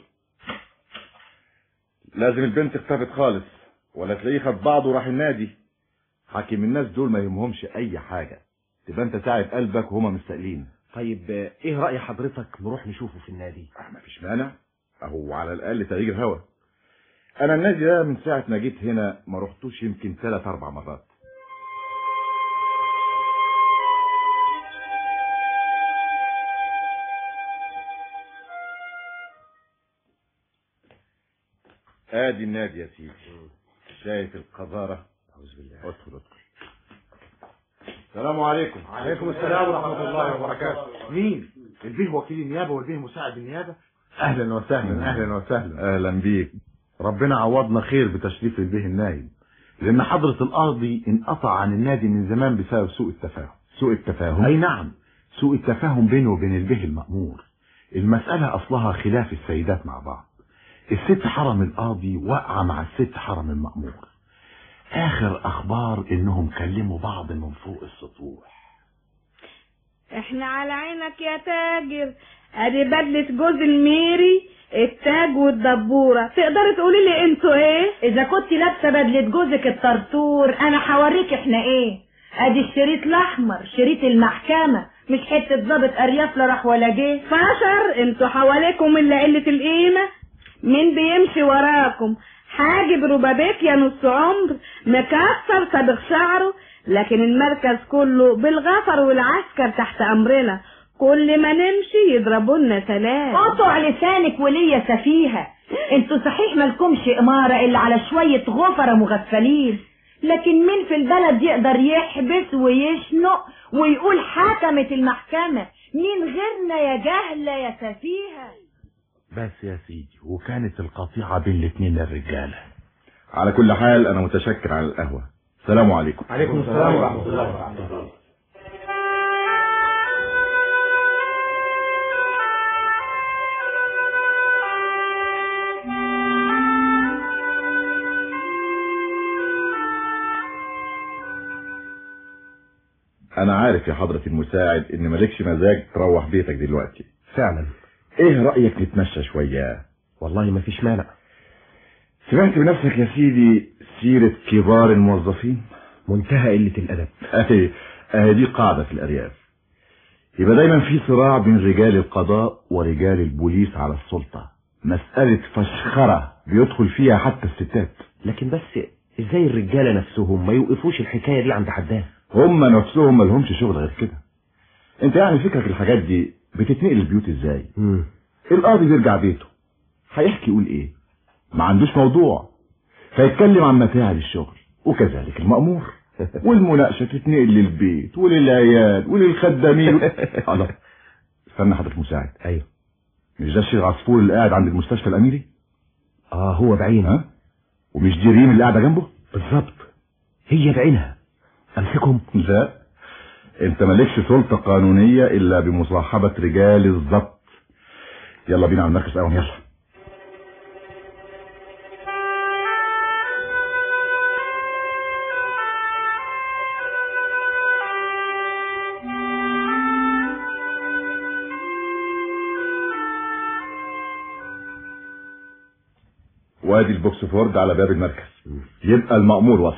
لازم البنت اختفت خالص ولا تلاقيه خد بعضه وراح النادي حاكم الناس دول ما يهمهمش اي حاجة تبقى انت ساعد قلبك وهما مستقلين طيب ايه رأي حضرتك نروح نشوفه في النادي ما فيش مانع اهو على الاقل تغيير هوا انا النادي ده من ساعة ما جيت هنا ما رحتوش يمكن ثلاث اربع مرات ادي النادي يا سيدي شايف القذارة اعوذ بالله ادخل ادخل السلام عليكم عليكم السلام ورحمة الله وبركاته مين البيه وكيل النيابة والبيه مساعد النيابة اهلا وسهلا اهلا وسهلا اهلا بيك ربنا عوضنا خير بتشريف البيه النايب لان حضرة القاضي انقطع عن النادي من زمان بسبب سوء التفاهم سوء التفاهم اي نعم سوء التفاهم بينه وبين البيه المأمور المسألة اصلها خلاف السيدات مع بعض الست حرم القاضي واقعة مع الست حرم المأمور اخر اخبار انهم كلموا بعض من فوق السطوح احنا على عينك يا تاجر ادي بدلة جوز الميري التاج والدبورة تقدري تقولي لي انتوا ايه اذا كنت لابسه بدله جوزك الطرطور انا هوريك احنا ايه ادي الشريط الاحمر شريط المحكمه مش حته ضابط ارياف لا راح ولا جه فشر انتوا حواليكم الا قلة القيمة مين بيمشي وراكم حاجب ربابيك يا نص عمر مكسر صابغ شعره لكن المركز كله بالغفر والعسكر تحت امرنا كل ما نمشي يضربوا لنا سلام قطع لسانك وليا سفيهه انتوا صحيح مالكمش إمارة إلا على شوية غفرة مغفلين لكن مين في البلد يقدر يحبس ويشنق ويقول حكمت المحكمة مين غيرنا يا جهلة يا سفيهة بس يا سيدي وكانت القطيعة بين الاتنين الرجالة على كل حال انا متشكر على القهوة السلام عليكم عليكم السلام ورحمة الله وبركاته انا عارف يا حضرة المساعد ان مالكش مزاج تروح بيتك دلوقتي فعلا ايه رأيك نتمشى شوية والله ما فيش مانع سمعت بنفسك يا سيدي سيرة كبار الموظفين منتهى قلة الأدب اهي اهي دي قاعدة في الارياف يبقى دايما في صراع بين رجال القضاء ورجال البوليس على السلطة مسألة فشخرة بيدخل فيها حتى الستات لكن بس ازاي الرجالة نفسهم ما يوقفوش الحكاية دي عند حدها هم نفسهم ما لهمش شغل غير كده انت يعني فكرك الحاجات دي بتتنقل البيوت ازاي مم. القاضي بيرجع بيته هيحكي يقول ايه ما عندوش موضوع فيتكلم عن متاعب الشغل وكذلك المأمور والمناقشة تتنقل للبيت وللعيال وللخدامين الله استنى حضرتك مساعد ايوه مش ده الشيخ عصفور اللي قاعد عند المستشفى الاميري اه هو بعينه ها ومش دي ريم اللي قاعده جنبه بالظبط هي بعينها امسكهم لا انت مالكش سلطة قانونية الا بمصاحبة رجال الضبط يلا بينا على المركز اول يلا وادي البوكسفورد على باب المركز يبقى المأمور وصل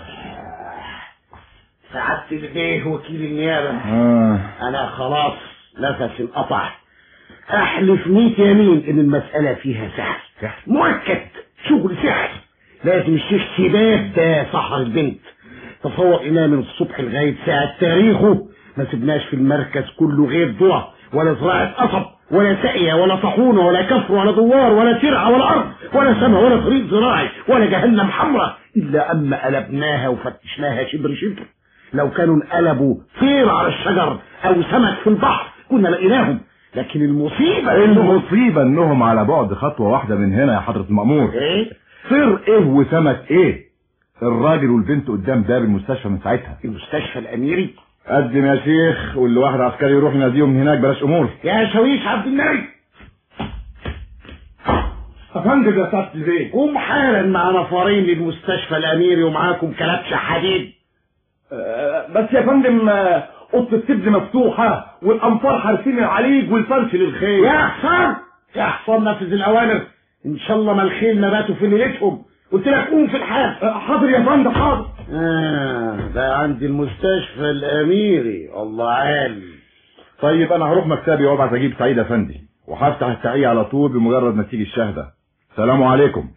سعادة البيه وكيل النيابة آه. أنا خلاص نفسي انقطع أحلف ميت يمين إن المسألة فيها سحر سحر مؤكد شغل سحر لازم الشيخ شباب ده سحر البنت تصور إنها من الصبح لغاية ساعة تاريخه ما سبناش في المركز كله غير ذرة ولا زراعة قصب ولا سقية ولا طحونة ولا كفر ولا دوار ولا ترعة ولا أرض ولا سما ولا طريق زراعي ولا جهنم حمراء إلا أما قلبناها وفتشناها شبر شبر لو كانوا انقلبوا طير على الشجر أو سمك في البحر كنا لقيناهم لكن المصيبة إنهم- المصيبة انهم على بعد خطوة واحدة من هنا يا حضرة المأمور إيه؟ طير ايه وسمك ايه الراجل والبنت قدام باب المستشفى من ساعتها المستشفى الأميري قدم يا شيخ واللي واحد عسكري يروح يناديهم من هناك بلاش امور يا شويش عبد النبي افندم يا سعادة البيه قوم حالا مع نفرين للمستشفى الأميري ومعاكم كلبش حديد آه، بس يا فندم آه، اوضه السبز مفتوحه والانفار حارسين العليج والفرش للخير يا حصان يا حصان نفذ الأوامر إن شاء الله ما الخيل ما باتوا في ليلتهم قلت لك قوم في الحال آه، حاضر يا فندم حاضر آه ده عند المستشفى الأميري الله عالي طيب انا هروح مكتبي وابعت اجيب سعيد افندي وهفتح التحقيق على طول بمجرد ما تيجي الشهدة سلام عليكم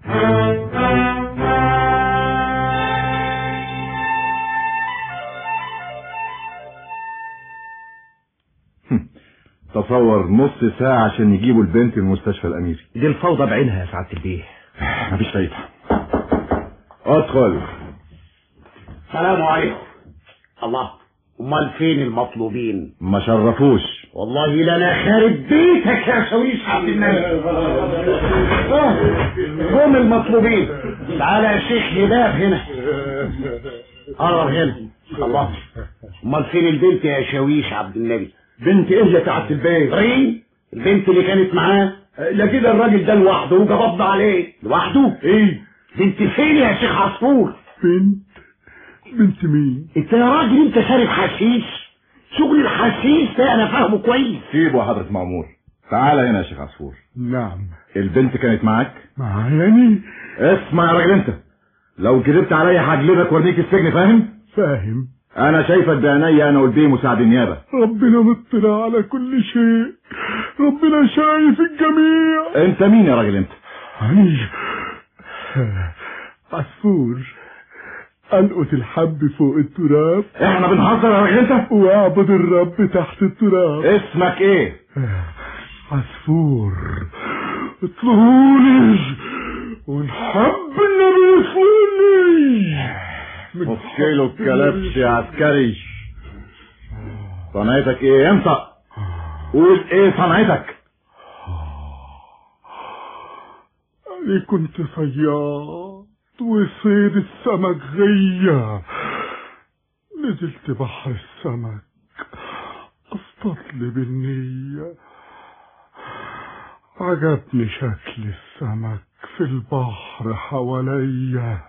تصور نص ساعة عشان يجيبوا البنت من المستشفى الأميري دي الفوضى بعينها يا سعادة البيه مفيش فايدة ادخل السلام عليكم الله امال فين المطلوبين ما شرفوش والله لا انا خارب بيتك يا شويش عبد النبي آه، هم المطلوبين تعالى يا شيخ هباب هنا قرر هنا الله امال فين البنت يا شويش عبد النبي بنت ايه يا سعاده البيه ريم البنت اللي كانت معاه لا كده الراجل ده لوحده وجبضنا عليه لوحده ايه بنت فين يا شيخ عصفور بنت بنت مين انت يا راجل انت شارب حشيش شغل الحشيش ده انا فاهمه كويس سيبه يا حضرة مأمور تعالى هنا يا شيخ عصفور نعم البنت كانت معاك معاياني اسمع يا راجل انت لو كذبت عليا هجلبك وارميك السجن فاهم فاهم انا شايفك بعينيا انا والبيه مساعد النيابه ربنا مطلع على كل شيء ربنا شايف الجميع انت مين يا راجل انت علي عصفور ألقط الحب فوق التراب احنا بنهزر يا راجل انت واعبد الرب تحت التراب اسمك ايه عصفور اطلعوني ونحب النبي يصلي فكيله الكلبش يا عسكري صنعتك ايه انطق قول ايه صنعتك أنا كنت صياد وصيد السمك غية نزلت بحر السمك اصطاد لي بالنية عجبني شكل السمك في البحر حواليا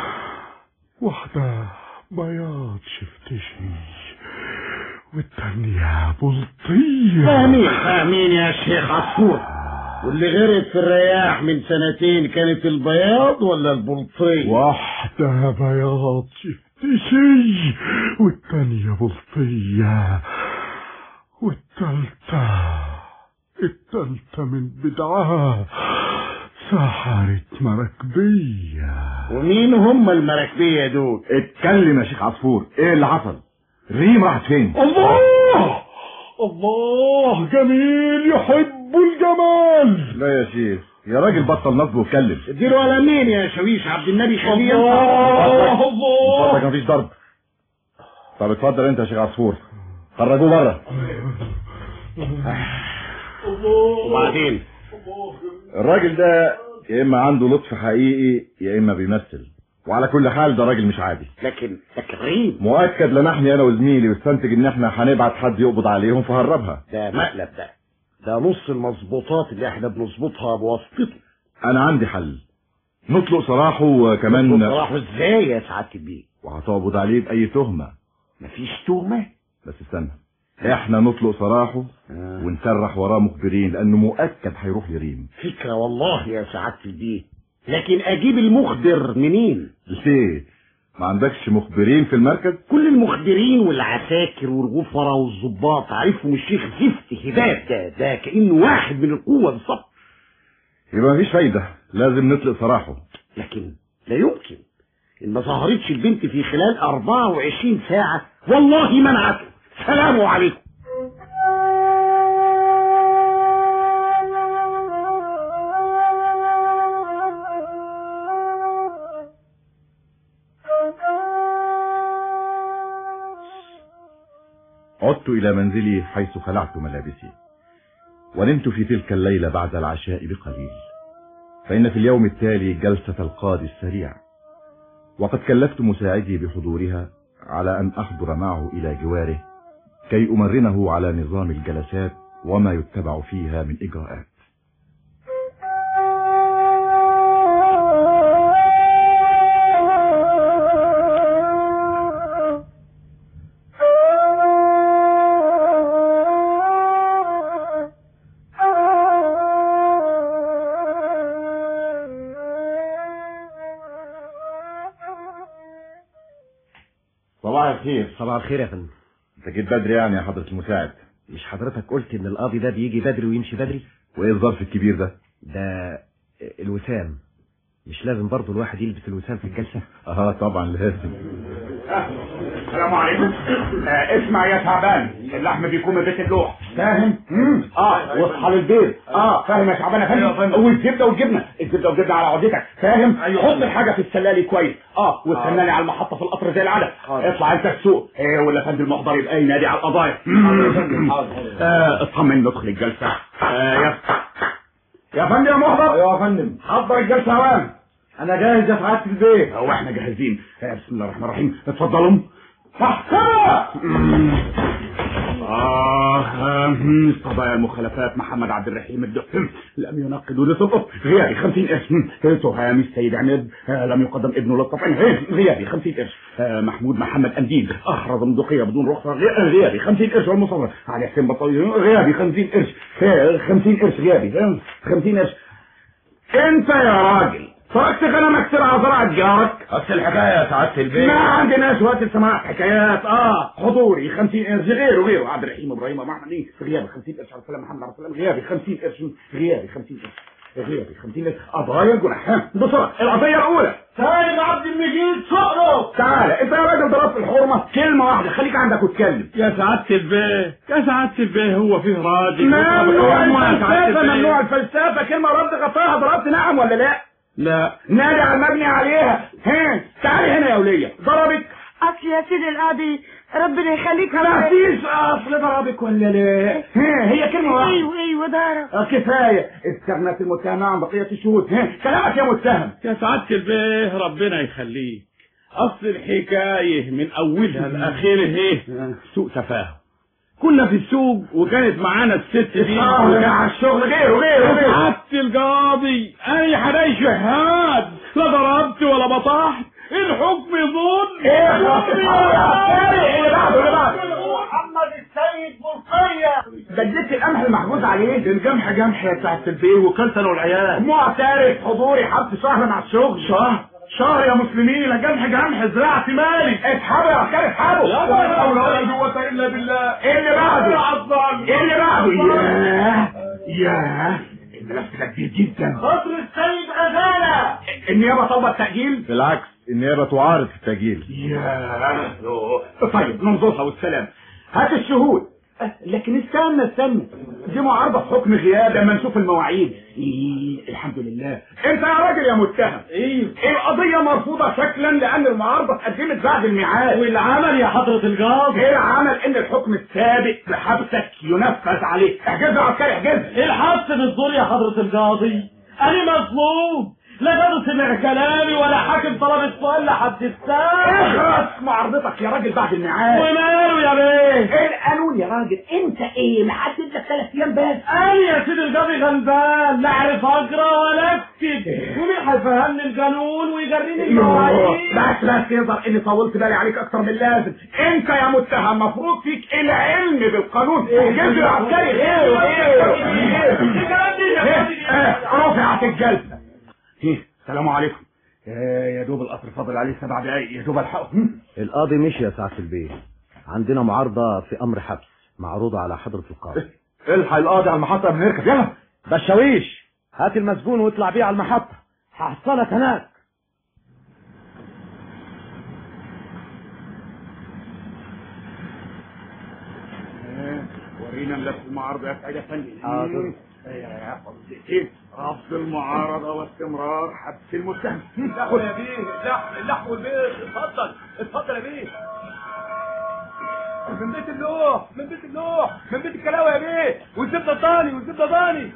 واحدة بياض شفتشي والتانية بلطية فاهمين فاهمين يا شيخ عصفور واللي غرقت في الرياح من سنتين كانت البياض ولا البلطية واحدة بياض شفتشي والتانية بلطية والتالتة التالتة من بدعها سحرت مراكبية ومين هم المراكبية دول اتكلم يا شيخ عصفور ايه اللي حصل ريم راحت فين الله الله جميل يحب الجمال لا يا شيخ يا راجل بطل نصب واتكلم اديله على مين يا شويش عبد النبي خليه الله الله اتفضل مفيش ضرب طب اتفضل انت يا شيخ عصفور خرجوه بره وبعدين الراجل ده يا اما عنده لطف حقيقي يا اما بيمثل وعلى كل حال ده راجل مش عادي لكن لكن ريم مؤكد لمحني انا وزميلي واستنتج ان احنا هنبعت حد يقبض عليهم فهربها ده مقلب ده ده نص المظبوطات اللي احنا بنظبطها بواسطته انا عندي حل نطلق سراحه وكمان صراحه ازاي يا سعاده البيه وهتقبض عليه باي تهمه مفيش تهمه بس استنى احنا نطلق سراحه آه. ونسرح وراه مخبرين لانه مؤكد هيروح لريم فكره والله يا سعاده البيه لكن اجيب المخبر منين ليه ما عندكش مخبرين في المركز كل المخبرين والعساكر والغفرة والظباط عارفهم الشيخ زفت هباب ده ده كأنه واحد من القوة بالظبط يبقى مفيش فايده لازم نطلق سراحه لكن لا يمكن إن ما ظهرتش البنت في خلال 24 ساعة والله منعته سلام عليكم عدت إلى منزلي حيث خلعت ملابسي ونمت في تلك الليلة بعد العشاء بقليل فإن في اليوم التالي جلسة القاضي السريع وقد كلفت مساعدي بحضورها على أن أحضر معه إلى جواره كي أمرنه على نظام الجلسات وما يتبع فيها من إجراءات صباح الخير صباح الخير يا فندم انت جيت بدري يعني يا حضرة المساعد مش حضرتك قلت ان القاضي ده بيجي بدري ويمشي بدري وايه الظرف الكبير ده ده الوسام مش لازم برضه الواحد يلبس الوسام في الجلسة اه طبعا لازم السلام عليكم آه اسمع يا تعبان اللحم بيكون من بيت اللوح فاهم؟ مم. اه واصحى للبيت اه فاهم يا تعبان يا فندم والزبده والجبنه الزبده والجبنه على عودتك فاهم؟ أيوة. حط الحاجه في السلالي كويس اه واستناني على المحطه في القطر زي العاده اطلع انت السوق ايه ولا فندم المحضر يبقى ينادي على القضايا آه اطمن ندخل الجلسه آه يا يا فندم يا محضر ايوه يا فندم حضر الجلسه اوام انا جاهز يا سعاده البيت هو احنا جاهزين آه، بسم الله الرحمن الرحيم اتفضلوا محكمة آه آه، قضايا المخالفات محمد عبد الرحيم الدحم لم ينقض لسقط غيابي 50 اسم تهامي السيد عماد آه، لم يقدم ابنه للتطعيم غير- غيابي 50 قرش آه، محمود محمد أنديل أحرز مدقية بدون رخصة غي- غيابي 50 قرش والمصور علي حسين بطل غيابي 50 قرش آه، 50 قرش غيابي آه، 50 قرش انت يا راجل تركت غنمك ترعى زرعة جارك بس الحكايه يا سعاده البيت ما عندناش وقت لسماع حكايات اه حضوري 50 قرش غيره غيره عبد الرحيم ابراهيم ابو احمد في غيابي 50 قرش عبد السلام محمد عبد السلام غيابي 50 قرش غيابي 50 قرش غيابي 50 قرش قضايا الجنح ها بسرعه القضيه الاولى سالم عبد المجيد صقره تعالى انت يا راجل ضربت الحرمه كلمه واحده خليك عندك واتكلم يا سعادة البيه يا سعادة البيه هو فيه راجل ممنوع يا سعادة الفلسفه البيه. ممنوع الفلسفه كلمه رد غطاها ضربت نعم ولا لا لا نادي على المبني عليها ها تعالي هنا يا وليه ضربك اصل يا سيدي القاضي ربنا يخليك ما فيش اصل ضربك ولا لا ها هي كلمه واحده ايوه ايوه ضرب آه، كفايه استغنت المتهمه عن بقيه الشهود ها كلامك يا متهم يا سعادة البيه ربنا يخليك اصل الحكاية من اولها لاخرها ايه سوء تفاهم كنا في السوق وكانت معانا الست دي آه، مع الشغل غيره غيره غيره سعادة القاضي انا حداي شهاد لا ضربت ولا بطحت الحكم ظلم ايه اللي بعده اللي بعده محمد السيد مرقية بدلت القمح المحجوز عليه الجمح جمح يا بتاعت البيه وكلت انا والعيال معترف حضوري حبس شهر مع الشغل شهر شهر يا مسلمين جمح جمح زرعت مالي اسحبه يا عسكري اسحبه لا حول ولا قوة إلا بالله ايه اللي بعده عظم ايه اللي بعده ياه ياه الملف ده كبير جدا قصر السيد غزالة النيابه طلبت تأجيل بالعكس النيابة تعارض في التأجيل ياه طيب ننظرها والسلام هات الشهود أه، لكن استنى استنى دي معارضة في حكم غياب لما نشوف المواعيد إيه الحمد لله انت يا راجل يا متهم ايه القضية مرفوضة شكلا لان المعارضة اتقدمت بعد الميعاد والعمل يا حضرة القاضي ايه العمل ان الحكم السابق بحبسك ينفذ عليك احجز يا عسكري احجز الحبس بالزور يا حضرة القاضي انا مظلوم لا جاب سمع كلامي ولا حاكم طلب السؤال لحد الساعة اخرس معارضتك يا راجل بعد الميعاد وماله يا بيه ايه القانون يا راجل انت ايه محدد لك ثلاث ايام بس انا يا سيدي القاضي غلبان لا اعرف اقرا ولا اكتب ومين هيفهمني القانون ويجريني المواعيد بس بس يظهر اني طولت بالي عليك اكتر من اللازم انت يا متهم مفروض فيك العلم بالقانون احجز يا عسكري ايه رفعت الجلسه إيه، السلام عليكم آه، يا دوب القطر فاضل عليه سبع دقايق يا دوب الحقه القاضي مشي يا سعادة البيه عندنا معارضة في أمر حبس معروضة على حضرة القاضي الحق القاضي على المحطة قبل ما نركب يلا بشاويش هات المسجون واطلع بيه على المحطة هحصلك هناك ورينا ملف المعارضه يا سعيد افندي حاضر. يا دقيقتين رفض المعارضه واستمرار حبس المتهم اللحم يا بيه اللحم اللحم والبيض اتفضل اتفضل يا بيه من بيت اللوح من بيت اللوح من بيت الكلاوي يا بيه والزبده ضاني والزبده ضاني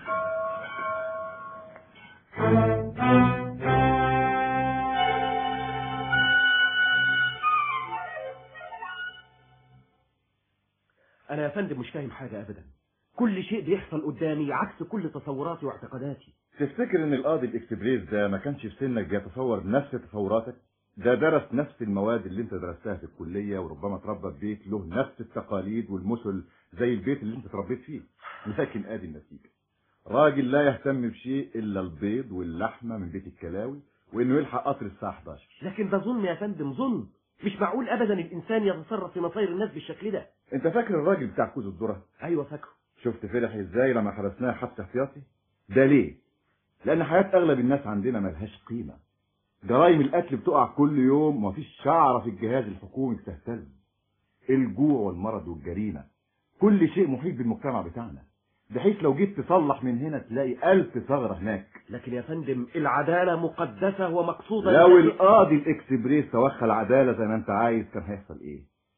أنا يا فندم مش فاهم حاجة أبدا كل شيء بيحصل قدامي عكس كل تصوراتي واعتقاداتي تفتكر ان القاضي الاكسبريس ده ما كانش في سنك بيتصور بنفس تصوراتك ده درس نفس المواد اللي انت درستها في الكلية وربما اتربى في بيت له نفس التقاليد والمثل زي البيت اللي انت اتربيت فيه لكن ادي النتيجة راجل لا يهتم بشيء الا البيض واللحمة من بيت الكلاوي وانه يلحق قطر الساعة 11 لكن ده ظلم يا فندم ظلم مش معقول أبدا الإنسان يتصرف في مصير الناس بالشكل ده انت فاكر الراجل بتاع كوز الذرة أيوة فاكره شفت فرح ازاي لما حبسناه حبس احتياطي ده ليه لان حياة اغلب الناس عندنا ملهاش قيمة جرائم القتل بتقع كل يوم ومفيش شعرة في الجهاز الحكومي بتهتز الجوع والمرض والجريمة كل شيء محيط بالمجتمع بتاعنا بحيث لو جيت تصلح من هنا تلاقي ألف ثغرة هناك لكن يا فندم العدالة مقدسة ومقصودة لو لله. القاضي الاكسبريس توخى العدالة زي ما انت عايز كان هيحصل ايه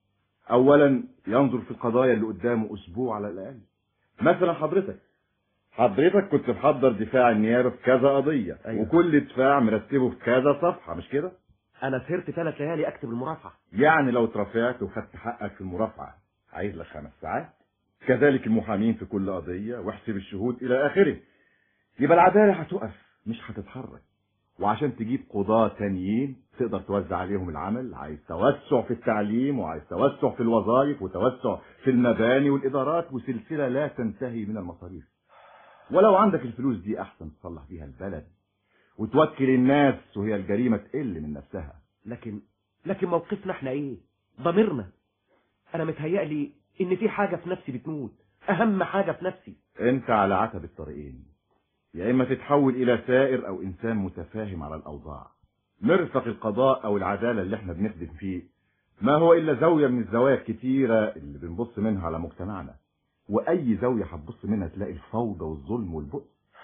اولا ينظر في القضايا اللي قدامه اسبوع على الاقل مثلا حضرتك حضرتك كنت محضر دفاع النيابة في كذا قضية أيوة. وكل دفاع مرتبه في كذا صفحة مش كده أنا سهرت ثلاث ليالي أكتب المرافعة يعني لو اترفعت وخدت حقك في المرافعة عايز لك خمس ساعات كذلك المحامين في كل قضية واحسب الشهود إلى آخره يبقى العدالة هتقف مش هتتحرك وعشان تجيب قضاة تانيين تقدر توزع عليهم العمل عايز توسع في التعليم وعايز توسع في الوظائف وتوسع في المباني والإدارات وسلسلة لا تنتهي من المصاريف ولو عندك الفلوس دي أحسن تصلح بيها البلد وتوكل الناس وهي الجريمة تقل من نفسها لكن لكن موقفنا احنا ايه ضميرنا انا متهيألي ان في حاجة في نفسي بتموت اهم حاجة في نفسي انت على عتب الطريقين يا اما تتحول الى سائر او انسان متفاهم على الاوضاع مرفق القضاء او العدالة اللي احنا بنخدم فيه ما هو الا زاوية من الزوايا الكتيرة اللي بنبص منها على مجتمعنا واي زاوية هتبص منها تلاقي الفوضى والظلم والبؤس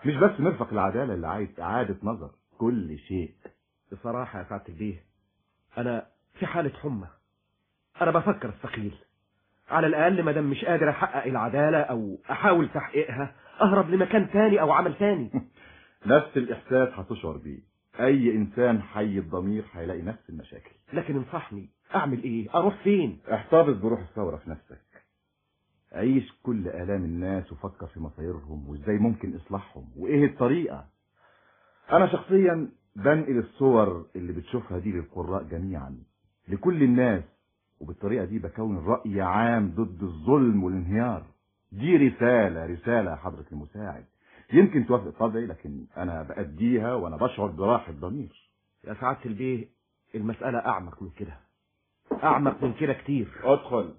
مش بس مرفق العدالة اللي عايز إعادة نظر كل شيء بصراحة يا سعادة البيه أنا في حالة حمى أنا بفكر استقيل على الأقل ما دام مش قادر أحقق العدالة أو أحاول تحقيقها أهرب لمكان تاني أو عمل تاني نفس الإحساس هتشعر بيه أي إنسان حي الضمير هيلاقي نفس المشاكل لكن انصحني أعمل إيه أروح فين احتفظ بروح الثورة في نفسك عيش كل آلام الناس وفكر في مصايرهم وإزاي ممكن إصلاحهم وإيه الطريقة أنا شخصيا بنقل الصور اللي بتشوفها دي للقراء جميعا لكل الناس وبالطريقة دي بكون رأي عام ضد الظلم والانهيار دي رسالة رسالة يا حضرة المساعد يمكن توافق طبعي لكن أنا بأديها وأنا بشعر براحة ضمير يا سعادة البيه المسألة أعمق من كده أعمق من كده كتير ادخل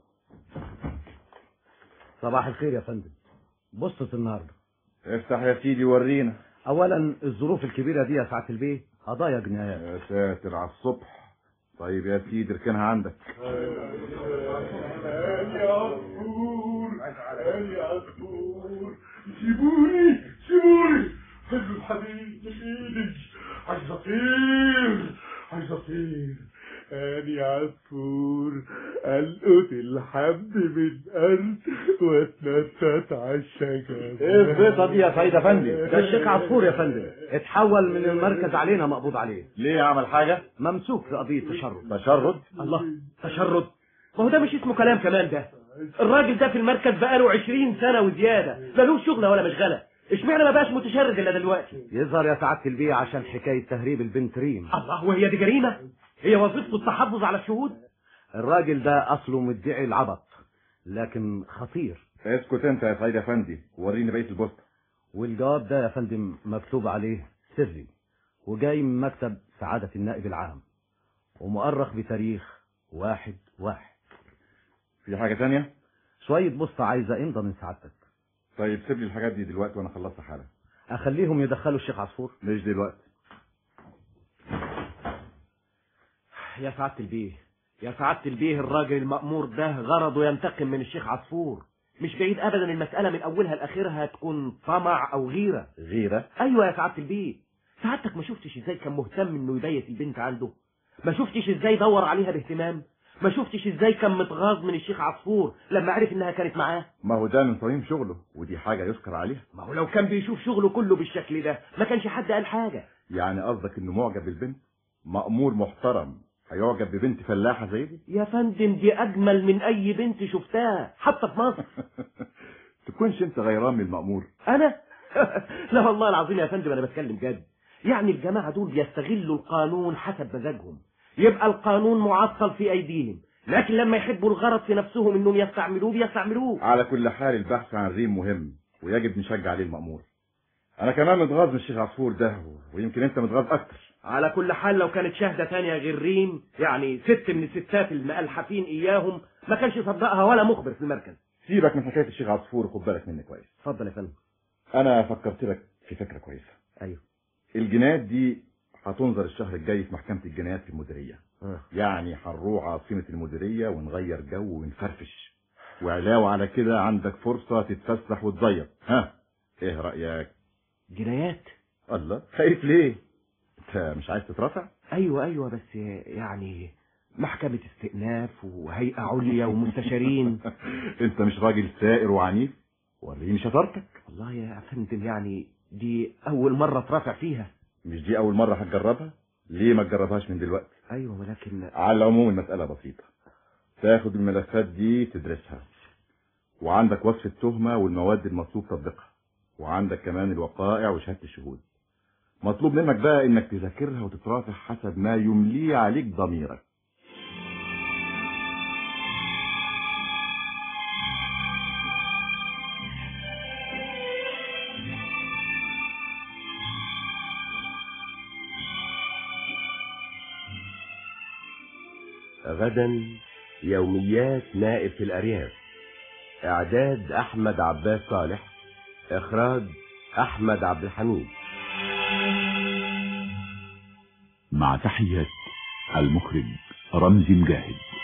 صباح الخير يا فندم بصت النهارده افتح يا سيدي ورينا اولا الظروف الكبيره دي يا سعاده البيه قضايا جنايات يا ساتر على الصبح طيب يا سيدي اركنها عندك يا عصفور يا عصفور سيبوني سيبوني حلو الحبيب من ايدي عايز اطير عايز اطير اني عصفور القط الحب من ارض واتنطط على الشجر ايه الزيطه دي يا سيد افندي ده الشيخ عصفور يا فندم اتحول من المركز علينا مقبوض عليه ليه عمل حاجة ممسوك في قضيه تشرد تشرد الله تشرد ما هو ده مش اسمه كلام كمان ده الراجل ده في المركز بقاله عشرين سنة وزيادة ملوش شغلة ولا مشغلة اشمعنى ما بقاش متشرد الا دلوقتي يظهر يا سعاده البيه عشان حكايه تهريب البنت ريم الله وهي دي جريمة هي وظيفته التحفظ على الشهود الراجل ده اصله مدعي العبط لكن خطير اسكت انت يا سيد افندي وريني بقية البوست والجواب ده يا فندم مكتوب عليه سري وجاي من مكتب سعادة النائب العام ومؤرخ بتاريخ واحد واحد في حاجة تانية شوية بوسطة عايزة امضى من سعادتك طيب سيب لي الحاجات دي دلوقتي وانا خلصت حالا اخليهم يدخلوا الشيخ عصفور مش دلوقتي يا سعادة البيه يا سعادة البيه الراجل المأمور ده غرضه ينتقم من الشيخ عصفور مش بعيد ابدا المسألة من اولها لاخرها تكون طمع او غيرة غيرة ايوه يا سعادة البيه سعادتك ما شفتش ازاي كان مهتم انه يبيت البنت عنده ما شفتش ازاي دور عليها باهتمام ما شفتش ازاي كان متغاظ من الشيخ عصفور لما عرف انها كانت معاه ما هو ده من صميم شغله ودي حاجة يذكر عليها ما هو لو كان بيشوف شغله كله بالشكل ده ما كانش حد قال حاجة يعني قصدك انه معجب بالبنت مأمور محترم هيعجب ببنت فلاحة زي دي يا فندم دي اجمل من اي بنت شفتها حتى في مصر تكونش انت غيران من المأمور انا لا والله العظيم يا فندم انا بتكلم جد يعني الجماعة دول بيستغلوا القانون حسب مزاجهم يبقى القانون معطل في ايديهم لكن لما يحبوا الغرض في نفسهم انهم يستعملوه بيستعملوه على كل حال البحث عن ريم مهم ويجب نشجع عليه المأمور انا كمان متغاظ من الشيخ عصفور ده ويمكن انت متغاظ اكتر على كل حال لو كانت شاهدة تانية غير ريم يعني ست من الستات المألحفين اياهم ما كانش صدقها ولا مخبر في المركز سيبك من حكاية الشيخ عصفور وخد بالك مني كويس اتفضل يا فندم انا فكرت لك في فكرة كويسة ايوه الجنايات دي هتنظر الشهر الجاي في محكمة الجنايات في المديرية يعني هنروح عاصمة المديرية ونغير جو ونفرفش وعلاوة على كده عندك فرصة تتفسح وتضيق ها ايه رأيك جنايات الله خايف ليه انت مش عايز تترافع ايوه ايوه بس يعني محكمة استئناف وهيئة عليا ومستشارين انت مش راجل سائر وعنيف وريني شطارتك والله يا فندم يعني دي اول مرة اترافع فيها مش دي اول مرة هتجربها ليه ما تجربهاش من دلوقتي ايوه ولكن على العموم المسألة بسيطة تاخد الملفات دي تدرسها وعندك وصف التهمة والمواد المطلوب تطبيقها وعندك كمان الوقائع وشهادة الشهود مطلوب منك بقى انك تذاكرها وتترافع حسب ما يمليه عليك ضميرك غدا يوميات نائب في الأرياف إعداد أحمد عباس صالح إخراج أحمد عبد الحميد مع تحيات المخرج رمزي مجاهد